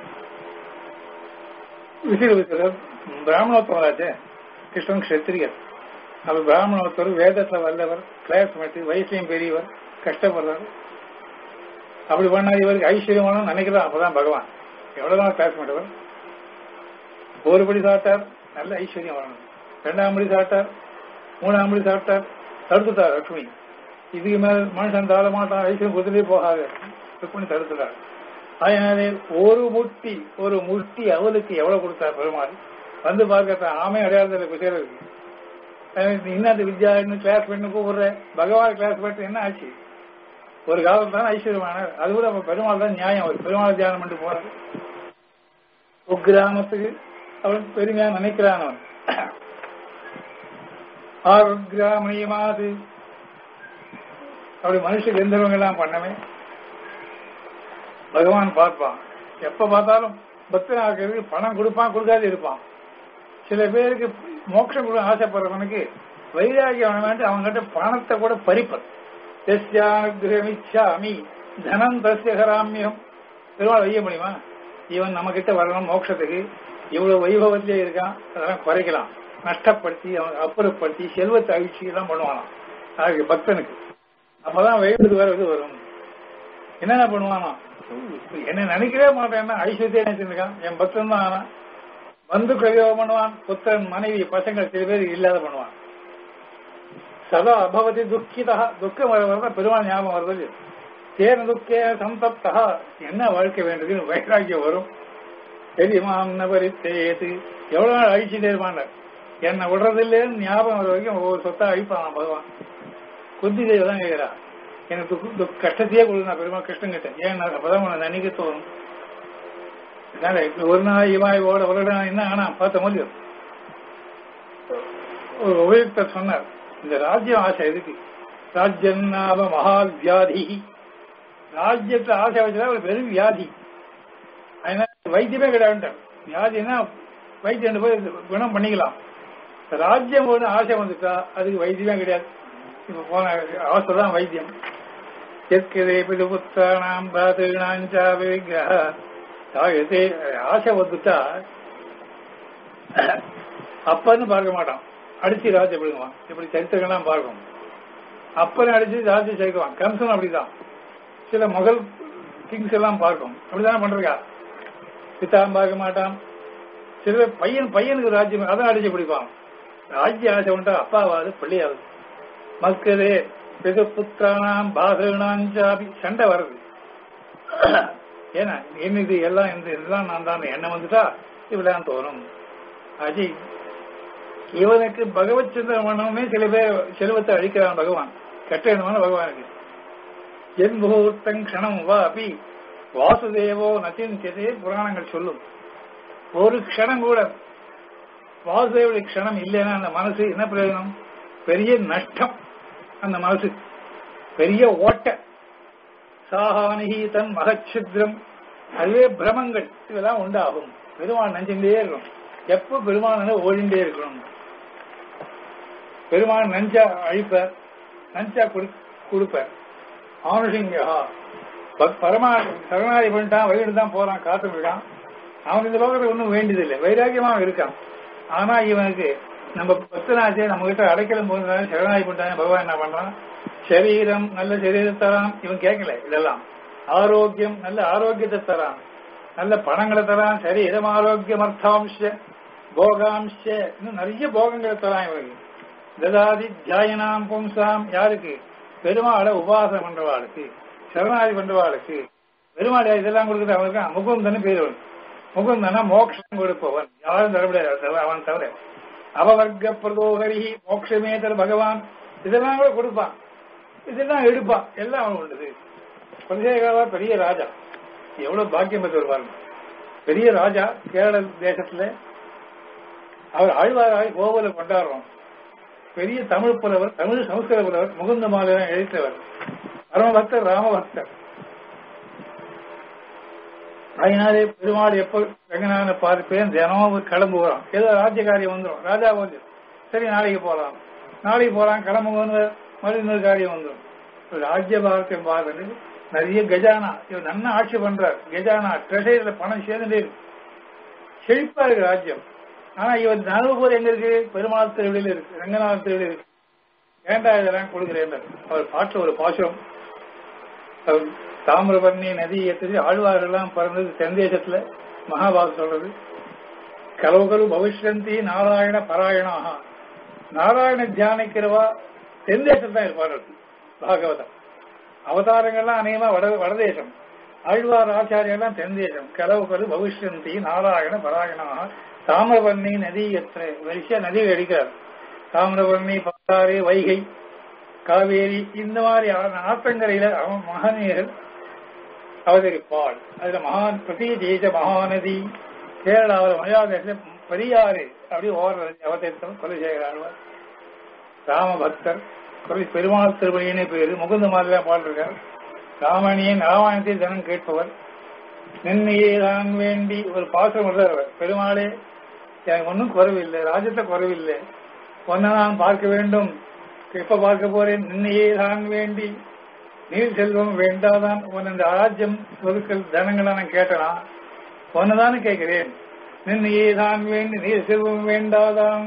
விசிறி விசிறார் பிராமணோத்தவராச்சே கிருஷ்ணன் கஷத்திரியர் அவர் பிராமணோத்தர் வேதத்துல வல்லவர் கிளாஸ்மேட் வயசுலயும் பெரியவர் கஷ்டப்படுறாரு அப்படி பண்ணா இவருக்கு ஐஸ்வர்யமான நினைக்கிறான் அப்பதான் பகவான் எவ்வளவுதான் கிளாஸ்மேட் அவர் ஒருபடி சாப்பிட்டார் நல்ல ஐஸ்வர்யம் வரணும் ரெண்டாம் மணி சாப்பிட்டார் மூணாம் மணி சாப்பிட்டார் தடுத்துட்டார் லட்சுமி இதுக்கு மேல மனுஷன் தாழ மாட்டான் ஐஸ்வர்யம் குதிரையே போகாது ருக்மிணி தடுத்துட்டார் அதனாலே ஒரு முட்டி ஒரு முட்டி அவளுக்கு எவ்வளவு கொடுத்தார் பெருமாள் வந்து பார்க்கத்தான் ஆமை அடையாளத்தில் குசேரருக்கு இன்னும் அந்த வித்யா இன்னும் கிளாஸ் பண்ணி கூப்பிடுற பகவான் கிளாஸ் பண்ணிட்டு என்ன ஆச்சு ஒரு காலத்துல தான் ஐஸ்வர்யமானார் அது கூட அப்ப பெருமாள் தான் நியாயம் அவர் பெருமாள் தியானம் பண்ணிட்டு போறாரு கிராமத்துக்கு அவன் பெருமையா நினைக்கிறான் அவன் ஆறு கிராமணியமாது அப்படி மனுஷ கந்தர்வங்க எல்லாம் பண்ணவே பகவான் பார்ப்பான் எப்ப பார்த்தாலும் பக்தனாக்கிறதுக்கு பணம் கொடுப்பான் கொடுக்காது இருப்பான் சில பேருக்கு மோட்சம் கொடுக்க ஆசைப்படுறவனுக்கு வைராகியம் வேண்டி அவங்ககிட்ட பணத்தை கூட பறிப்பது தஸ்யானுகிரமிச்சாமி தனம் தஸ்ய ஹராமியம் பெருமாள் வைய முடியுமா இவன் நம்ம கிட்ட வரணும் மோட்சத்துக்கு இவ்வளவு வைபவத்திலே இருக்கான் அதெல்லாம் குறைக்கலாம் நஷ்டப்படுத்தி அவன் அப்புறப்படுத்தி செல்வத்தை அழிச்சு எல்லாம் பண்ணுவானாம் அதுக்கு பக்தனுக்கு அப்பதான் வைபத்து வேற இது வரும் என்னென்ன பண்ணுவானா என்ன நினைக்கவே மாட்டேன்னா ஐஸ்வர்யா நினைச்சிருக்கான் என் பக்தன் தான் ஆனா வந்து பிரயோகம் பண்ணுவான் புத்தன் மனைவி பசங்கள் சில பேர் இல்லாத பண்ணுவான் சதா அபவதி துக்கிதா துக்கம் வரதான் பெருமாள் ஞாபகம் வருது தேன துக்கே சந்தப்தா என்ன வாழ்க்கை வேண்டதுன்னு வைராக்கியம் வரும் தெரியுமாம் நபரித்தேது எவ்வளவு நாள் அழிச்சுட்டே இருப்பாங்க என்னை விடுறதில்லேன்னு ஞாபகம் வர வரைக்கும் ஒவ்வொரு சொத்தா அழிப்பான் பகவான் குந்தி தேவி தான் கேட்கிறா எனக்கு துக்கு- துக்க- கஷ்டத்தையே கொடுங்க பெருமாள் கிருஷ்ணன் கிட்ட ஏன் நான் அப்பதான் உன்னை நினைக்க தோணும் அதனால இப்ப ஒரு நாள் இவாய் ஓட ஒரு நாள் என்ன ஆனா பார்த்த முடியும் ஒரு உபயுக்தர் சொன்னார் இந்த ராஜ்யம் ஆசை எதுக்கு ராஜ்யம் நாம மகால் வியாதி ராஜ்யத்துல ஆசை வச்சா ஒரு பெரும் வியாதி அதனால வைத்தியமே கிடையாதுட்டார் வியாதினா வைத்தியம் போய் குணம் பண்ணிக்கலாம் ராஜ்யம் ஒன்று ஆசை வந்துட்டா அதுக்கு வைத்தியமே கிடையாது இப்ப போன அவசரம் தான் வைத்தியம் எற்கதே பிதுபுத்தானாம் பாதுனாஞ்சாவே கிரக தாயத்தே ஆசை வந்துட்டா அப்பன்னு பார்க்க மாட்டான் அடிச்சு ராஜ்யம் விழுங்குவான் இப்படி சரித்திரங்கள்லாம் பார்க்கும் அப்பன்னு அடிச்சு ராஜ்யம் சேர்க்குவான் கம்சன் அப்படிதான் சில முகல் கிங்ஸ் எல்லாம் பார்க்கும் அப்படிதானே பண்றா பித்தான் பார்க்க மாட்டான் சில பேர் பையன் பையனுக்கு ராஜ்யம் அதான் அடிச்சு பிடிப்பான் ராஜ்ய ஆசை உண்டா அப்பாவாது பிள்ளையாவது மக்களே பிது புத்திரானாம் பாகனாஞ்சாபி சண்டை வருது ஏன்னா என்ன இது எல்லாம் இந்த இதெல்லாம் நான் தான் எண்ணம் வந்துட்டா இப்படிதான் தோணும் அஜய் இவனுக்கு பகவத் சிந்தனை பண்ணவுமே சில பேர் செல்வத்தை அழிக்கிறான் பகவான் கெட்ட எண்ணமான பகவானுக்கு ஜென்முகூர்த்தம் க்ஷணம் வா அப்பி வாசுதேவோ நச்சிந்ததே புராணங்கள் சொல்லும் ஒரு க்ஷணம் கூட வாசுதேவனுடைய க்ஷணம் இல்லைன்னா அந்த மனசு என்ன பிரயோஜனம் பெரிய நஷ்டம் அந்த மனசு பெரிய ஓட்ட சாகானிகி தன் மகச்சித்ரம் அதுவே பிரமங்கள் இதெல்லாம் உண்டாகும் பெருமாள் நஞ்சின்றே இருக்கணும் எப்ப பெருமாள் ஓடிண்டே இருக்கணும் பெருமாள் நஞ்சா அழிப்பார் நஞ்சா கொடு- கொடுப்பார் ஆனுஷிங்கா பரமா சரணாதி பண்ணிட்டான் வயிறு தான் போறான் காத்து இருக்கான் அவன் இந்த லோகத்தை ஒன்றும் வேண்டியதில்லை வைராக்கியமா இருக்கான் ஆனா இவனுக்கு நம்ம பக்தனாச்சே நம்ம கிட்ட அடைக்கலம் போது சரணாதி பண்ணிட்டான் பகவான் என்ன பண்றான் சரீரம் நல்ல சரீரத்தை தரான் இவன் கேட்கல இதெல்லாம் ஆரோக்கியம் நல்ல ஆரோக்கியத்தை தரான் நல்ல பணங்களை தரான் சரீரம் ஆரோக்கியம் அர்த்தாம்ச போகாம்ச இன்னும் நிறைய போகங்களை தரான் இவனுக்கு ததாதி தியாயனாம் பும்சாம் யாருக்கு பெருமாளை உபாசனம் பண்றவாளுக்கு சரணாதி பண்றவாளுக்கு பெருமாள் இதெல்லாம் கொடுக்குறது அவனுக்கு முகுந்தன்னு பேர் அவனுக்கு முகுந்தனா மோட்சம் கொடுப்பவன் யாரும் தர முடியாது அவன் தவிர அவவர்க்க பிரதோகரி மோட்சமே தர பகவான் இதெல்லாம் கூட கொடுப்பான் இதெல்லாம் எடுப்பான் எல்லாம் அவன் உண்டுது குலசேகரா பெரிய ராஜா எவ்வளவு பாக்கியம் பெற்று பாருங்க பெரிய ராஜா கேரள தேசத்துல அவர் ஆழ்வாராய் கோவில கொண்டாடுறோம் பெரிய தமிழ் புலவர் தமிழ் சமஸ்கிருத புலவர் முகுந்த மாலையன் எழுத்தவர் பரமபக்தர் ராமபக்தர் அதனாலே பெருமாள் எப்போ ரங்கநாதனை பார்ப்பேன் தினமும் கிளம்பு வரோம் ஏதோ ராஜ்ய காரியம் வந்துடும் ராஜா வந்து சரி நாளைக்கு போலாம் நாளைக்கு போலாம் கிளம்புங்கன்னு மறுபடியும் இன்னொரு காரியம் வந்துடும் ராஜ்ய பாரத்தையும் பார்த்துட்டு நிறைய கஜானா இவர் நன்னா ஆட்சி பண்றார் கஜானா ட்ரெஷரியில பணம் சேர்ந்துட்டே இருக்கு செழிப்பா இருக்கு ராஜ்யம் ஆனா இவர் நலவுபோர் எங்க இருக்கு பெருமாள் திருவிழியில் இருக்கு ரங்கநாதன் திருவிழியில் இருக்கு ஏண்டா இதெல்லாம் கொடுக்குறேன் அவர் பாட்டுல ஒரு பாசுரம் அவர் தாமிரபரணி நதி எத்தனை ஆழ்வார்கள்லாம் பிறந்தது தென்தேசத்துல மகாபாரதம் சொல்றது கலவுகலு பவிஷ்யந்தி நாராயண பாராயணாக நாராயண தியானிக்கிறவா தென்தேசம் தான் இருப்பார்கள் பாகவதம் அவதாரங்கள்லாம் அநேகமா வட வடதேசம் ஆழ்வார் ஆச்சாரியெல்லாம் தென்தேசம் கலவுகலு பவிஷ்யந்தி நாராயண பாராயணாக தாமிரபரணி நதி எத்தனை வரிசையா நதி அடிக்கிறார் தாமிரபரணி பாத்தாறு வைகை காவேரி இந்த மாதிரி ஆத்தங்கரையில அவன் மகனீயர்கள் அவதரிப்பாள் அதுல மகான் பிரதீஜேச மகாநதி கேரளாவில் மலையாளத்தில் பெரியாறு அப்படி ஓடுறது அவதரித்தவர் குலசேகர ஆழ்வார் ராமபக்தர் குலை பெருமாள் திருவழியினே பேரு முகுந்த மாதிரிலாம் பாடிருக்கார் ராமணியன் ராமாயணத்தை தினம் கேட்பவர் நின்னையே தான் வேண்டி ஒரு பாசம் உள்ளவர் பெருமாளே எனக்கு ஒன்றும் குறைவில்லை ராஜ்யத்தை குறைவில்லை ஒன்ன நான் பார்க்க வேண்டும் எப்ப பார்க்க போறேன் நின்னையே தான் வேண்டி நீர் செல்வம் வேண்டாதான் உன் இந்த ராஜ்யம் ஒதுக்கல் தனங்களை நான் கேட்டனா ஒன்னதானு கேட்கிறேன் நின்னையே தான் வேண்டி நீர் செல்வம் வேண்டாதான்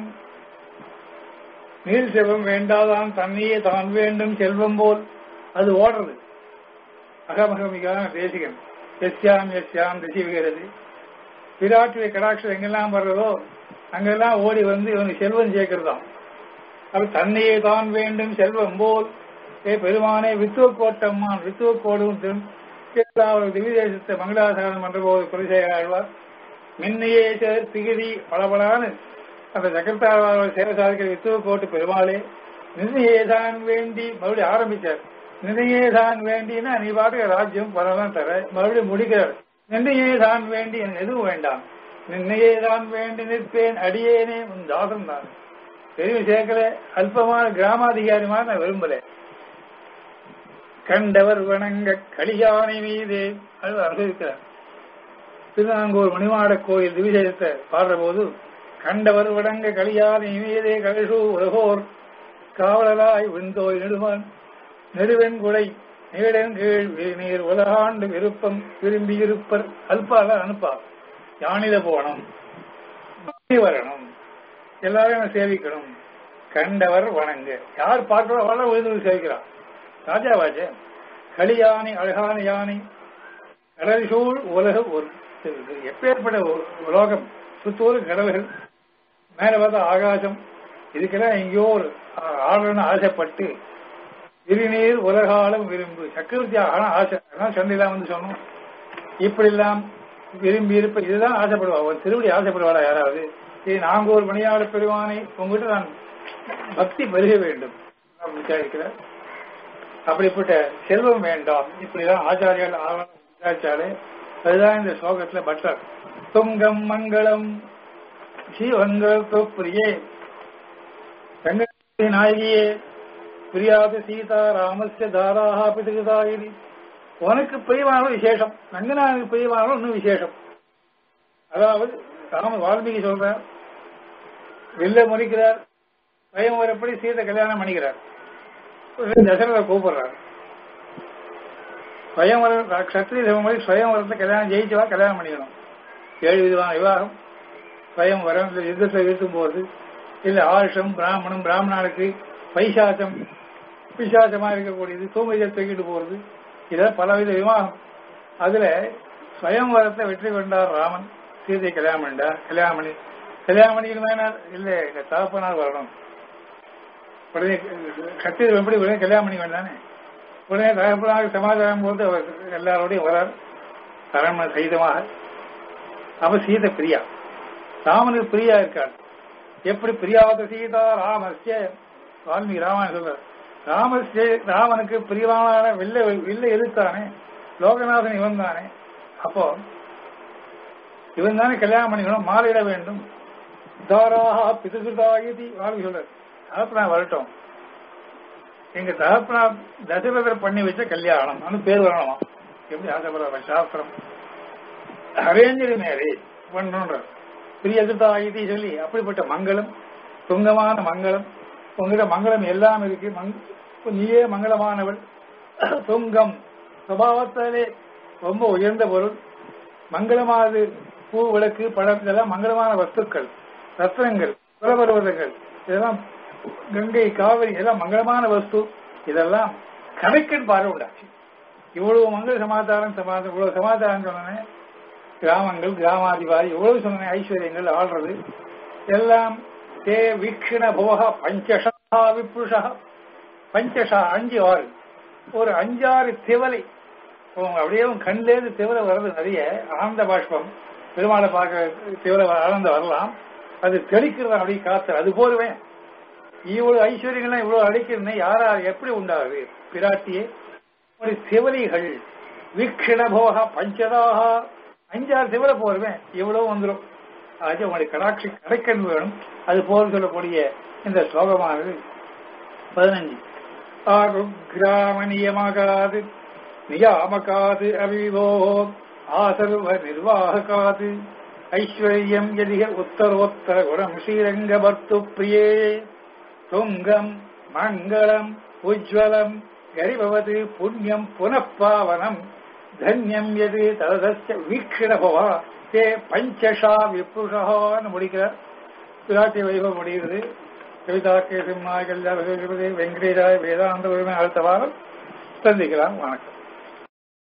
நீர் செல்வம் வேண்டாதான் தன்னையே தான் வேண்டும் செல்வம் போல் அது ஓடுறது அகமகமிகான தேசிகன் எஸ்யாம் எஸ்யாம் திசிவுகிறது விராட்டுடைய கடாட்சம் எங்கெல்லாம் வர்றதோ அங்கெல்லாம் ஓடி வந்து இவனுக்கு செல்வம் சேர்க்கிறதாம் அது தன்னையே தான் வேண்டும் செல்வம் போல் ஏ பெருமானே வித்துவ கோட்டம்மான் வித்துவ கோடும் திவிதேசத்தை மங்களாசாரம் பண்ற போது குலசேகராழ்வார் மின்னையே சேர் திகிரி பளபளான்னு அந்த சக்கரத்தாழ்வாரோட சேர சாதிக்கிற வித்துவ கோட்டு பெருமாளே நிர்ணயே தான் வேண்டி மறுபடியும் ஆரம்பிச்சார் நிர்ணயே தான் வேண்டினா நீ பாட்டுக்கு ராஜ்யம் பலதான் தர மறுபடியும் முடிக்கிறார் நிர்ணயே தான் வேண்டி எனக்கு எதுவும் வேண்டாம் நிர்ணயே தான் வேண்டி நிற்பேன் அடியேனே உன் தாசம் தான் பெரிய சேர்க்கல அல்பமான கிராமாதிகாரிமான நான் விரும்பல கண்டவர் வணங்க கலியானை மீது அது அனுபவிக்கிறார் திருநாங்கூர் மணிமாட கோயில் திவிஜயத்தை பாடுற போது கண்டவர் வணங்க கலியானை மீதே கலிசு உலகோர் காவலராய் விந்தோய் நெடுமான் நெடுவெண் குடை நீடன் கீழ் நீர் உலகாண்டு விருப்பம் விரும்பி இருப்பர் அல்பால அனுப்பா யானில போனம் வரணும் எல்லாரும் சேவிக்கணும் கண்டவர் வணங்க யார் பார்க்கிறோ அவெல்லாம் விழுந்து சேவிக்கிறான் ராஜாவாச்சே களியானை அழகான யானை கடல் சூழ் உலக ஒரு எப்பேற்பட்ட உலோகம் சுத்தூர் கடல்கள் மேல பார்த்தா ஆகாசம் இதுக்கெல்லாம் எங்கேயோ ஒரு ஆடணும்னு ஆசைப்பட்டு திருநீர் உலகாலம் விரும்பு சக்கரவர்த்தி ஆனா ஆசை அதான் சண்டையெல்லாம் வந்து சொன்னோம் இப்படி எல்லாம் விரும்பி இருப்ப இதுதான் ஆசைப்படுவா ஒரு திருவடி ஆசைப்படுவாளா யாராவது இது நாங்கூர் மணியாள பெருவானை உங்ககிட்ட நான் பக்தி பெருக வேண்டும் விசாரிக்கிறார் அப்படிப்பட்ட செல்வம் வேண்டாம் இப்படிதான் ஆச்சாரியால் விசாரிச்சாலே அதுதான் இந்த ஸ்லோகத்துல பட்டர் துங்கம் மங்களம் ஸ்ரீவங்கள் பிரியே ரங்கநாதி நாயகியே பிரியாது சீதா ராமஸ்ய தாராக பிதுகுதாயிரி உனக்கு பிரியமானவள் விசேஷம் ரங்கநாதனுக்கு பிரியமானவள் இன்னும் விசேஷம் அதாவது ராம வால்மீகி சொல்றார் வில்ல முறிக்கிறார் பயம் வரப்படி சீதை கல்யாணம் பண்ணிக்கிறார் தசரத கூப்பிடுறார் ஸ்வயம்வரம் கத்திரிய சிவமொழி ஸ்வயம்வரத்தை கல்யாணம் ஜெயிச்சவா கல்யாணம் பண்ணிக்கணும் ஏழு விதமான விவாகம் ஸ்வயம்வரம் இல்ல யுத்தத்தில் வீழ்த்தும் போது இல்ல ஆஷம் பிராமணம் பிராமணனுக்கு பைசாசம் பிசாசமா இருக்கக்கூடியது தூமையை தூக்கிட்டு போறது இதெல்லாம் பலவித விவாகம் அதுல ஸ்வயம்வரத்தை வெற்றி கொண்டார் ராமன் சீதையை கல்யாணம் பண்ணிட்டார் கல்யாணம் பண்ணி கல்யாணம் பண்ணிக்கணுமே இல்ல எங்க தகப்பனார் வரணும் உடனே கத்திரி எப்படி உடனே கல்யாணம் பண்ணி வேண்டானே உடனே தகப்பனாக சமாதானம் போது அவர் எல்லாரோடையும் வரார் அரண்மனை சகிதமாக அப்ப சீதை பிரியா ராமனுக்கு பிரியா இருக்கார் எப்படி பிரியாத சீதா ராமஸ்ய வால்மீகி ராமாயணம் சொல்றார் ராமஸ்ய ராமனுக்கு பிரியமான வில்ல வில்ல எதிர்த்தானே லோகநாதன் இவன் தானே அப்போ இவன் தானே கல்யாணம் பண்ணிக்கணும் மாலையிட வேண்டும் தாராஹா பிதுகிருதாயதி வால்மீகி சொல்றார் தகப்பனா வரட்டும் எங்க தகப்பனா தசரதர் பண்ணி வச்ச கல்யாணம் அது பேர் வரணுமா எப்படி ஆசைப்படுற சாஸ்திரம் அரேஞ்சு மேரேஜ் பண்ணணுன்ற பிரியகிருதா இது சொல்லி அப்படிப்பட்ட மங்களம் துங்கமான மங்களம் உங்ககிட்ட மங்களம் எல்லாம் இருக்கு நீயே மங்களமானவள் துங்கம் சுபாவத்தாலே ரொம்ப உயர்ந்த பொருள் மங்களமானது பூ விளக்கு பழம் இதெல்லாம் மங்களமான வஸ்துக்கள் ரத்னங்கள் குலபருவதங்கள் இதெல்லாம் கங்கை காவிரி இதெல்லாம் மங்களமான வஸ்து இதெல்லாம் கணக்கன் பார்வை உண்டாச்சு இவ்வளவு மங்கள சமாதாரம் சமாதானம் இவ்வளவு சமாதாரம் சொன்னேன் கிராமங்கள் கிராமாதிபாரி எவ்வளவு சொன்ன ஐஸ்வர்யங்கள் ஆள்றது எல்லாம் தே வீக்ஷண போக பஞ்சஷா விப்புஷா பஞ்சஷா அஞ்சு ஆறு ஒரு அஞ்சாறு திவலை உன் அப்படியே உன் கண்லேருந்து திவலை வர்றது நிறைய ஆனந்த பாஷ்பம் பெருமாளை பார்க்க திவலை வ- ஆனந்த வரலாம் அது தெளிக்கிறது அப்படி காத்து அது போருவேன் இவ்வளவு ஐஸ்வர்யங்கள்லாம் இவ்வளவு அடிக்கிறதுன்னு யாரா எப்படி உண்டாகுது பிராட்டியே ஒரு திவலைகள் வீக்ஷண போக பஞ்சதாக அஞ்சாறு திவலை போருவேன் இவ்வளவு வந்துடும் ஆக உங்களுடைய கடாட்சி கடைக்கண் வேணும் அது போல் சொல்லக்கூடிய இந்த ஸ்லோகமானது பதினஞ்சு ஆருக்ராமணியமாகாது நியாமகாது அவிவோ ஆசர்வ நிர்வாகாது ஐஸ்வர்யம் எதிக உத்தரோத்தர குணம் ஸ்ரீரங்க பர்த்து பிரியே துங்கம் மங்களம் உஜ்வலம் கரிபவது புண்ணியம் புனப்பாவனம் தன்யம் எது ததஸ்ய வீக்ஷணபவா தே பஞ்சஷா விப்புஷான்னு முடிக்கிறார் பிராட்டி வைபவம் முடிகிறது கவிதாக்கே சிம்மாய் கல்யாண வெங்கடேஜாய் வேதாந்த உரிமை அடுத்த வாரம் சந்திக்கலாம் வணக்கம்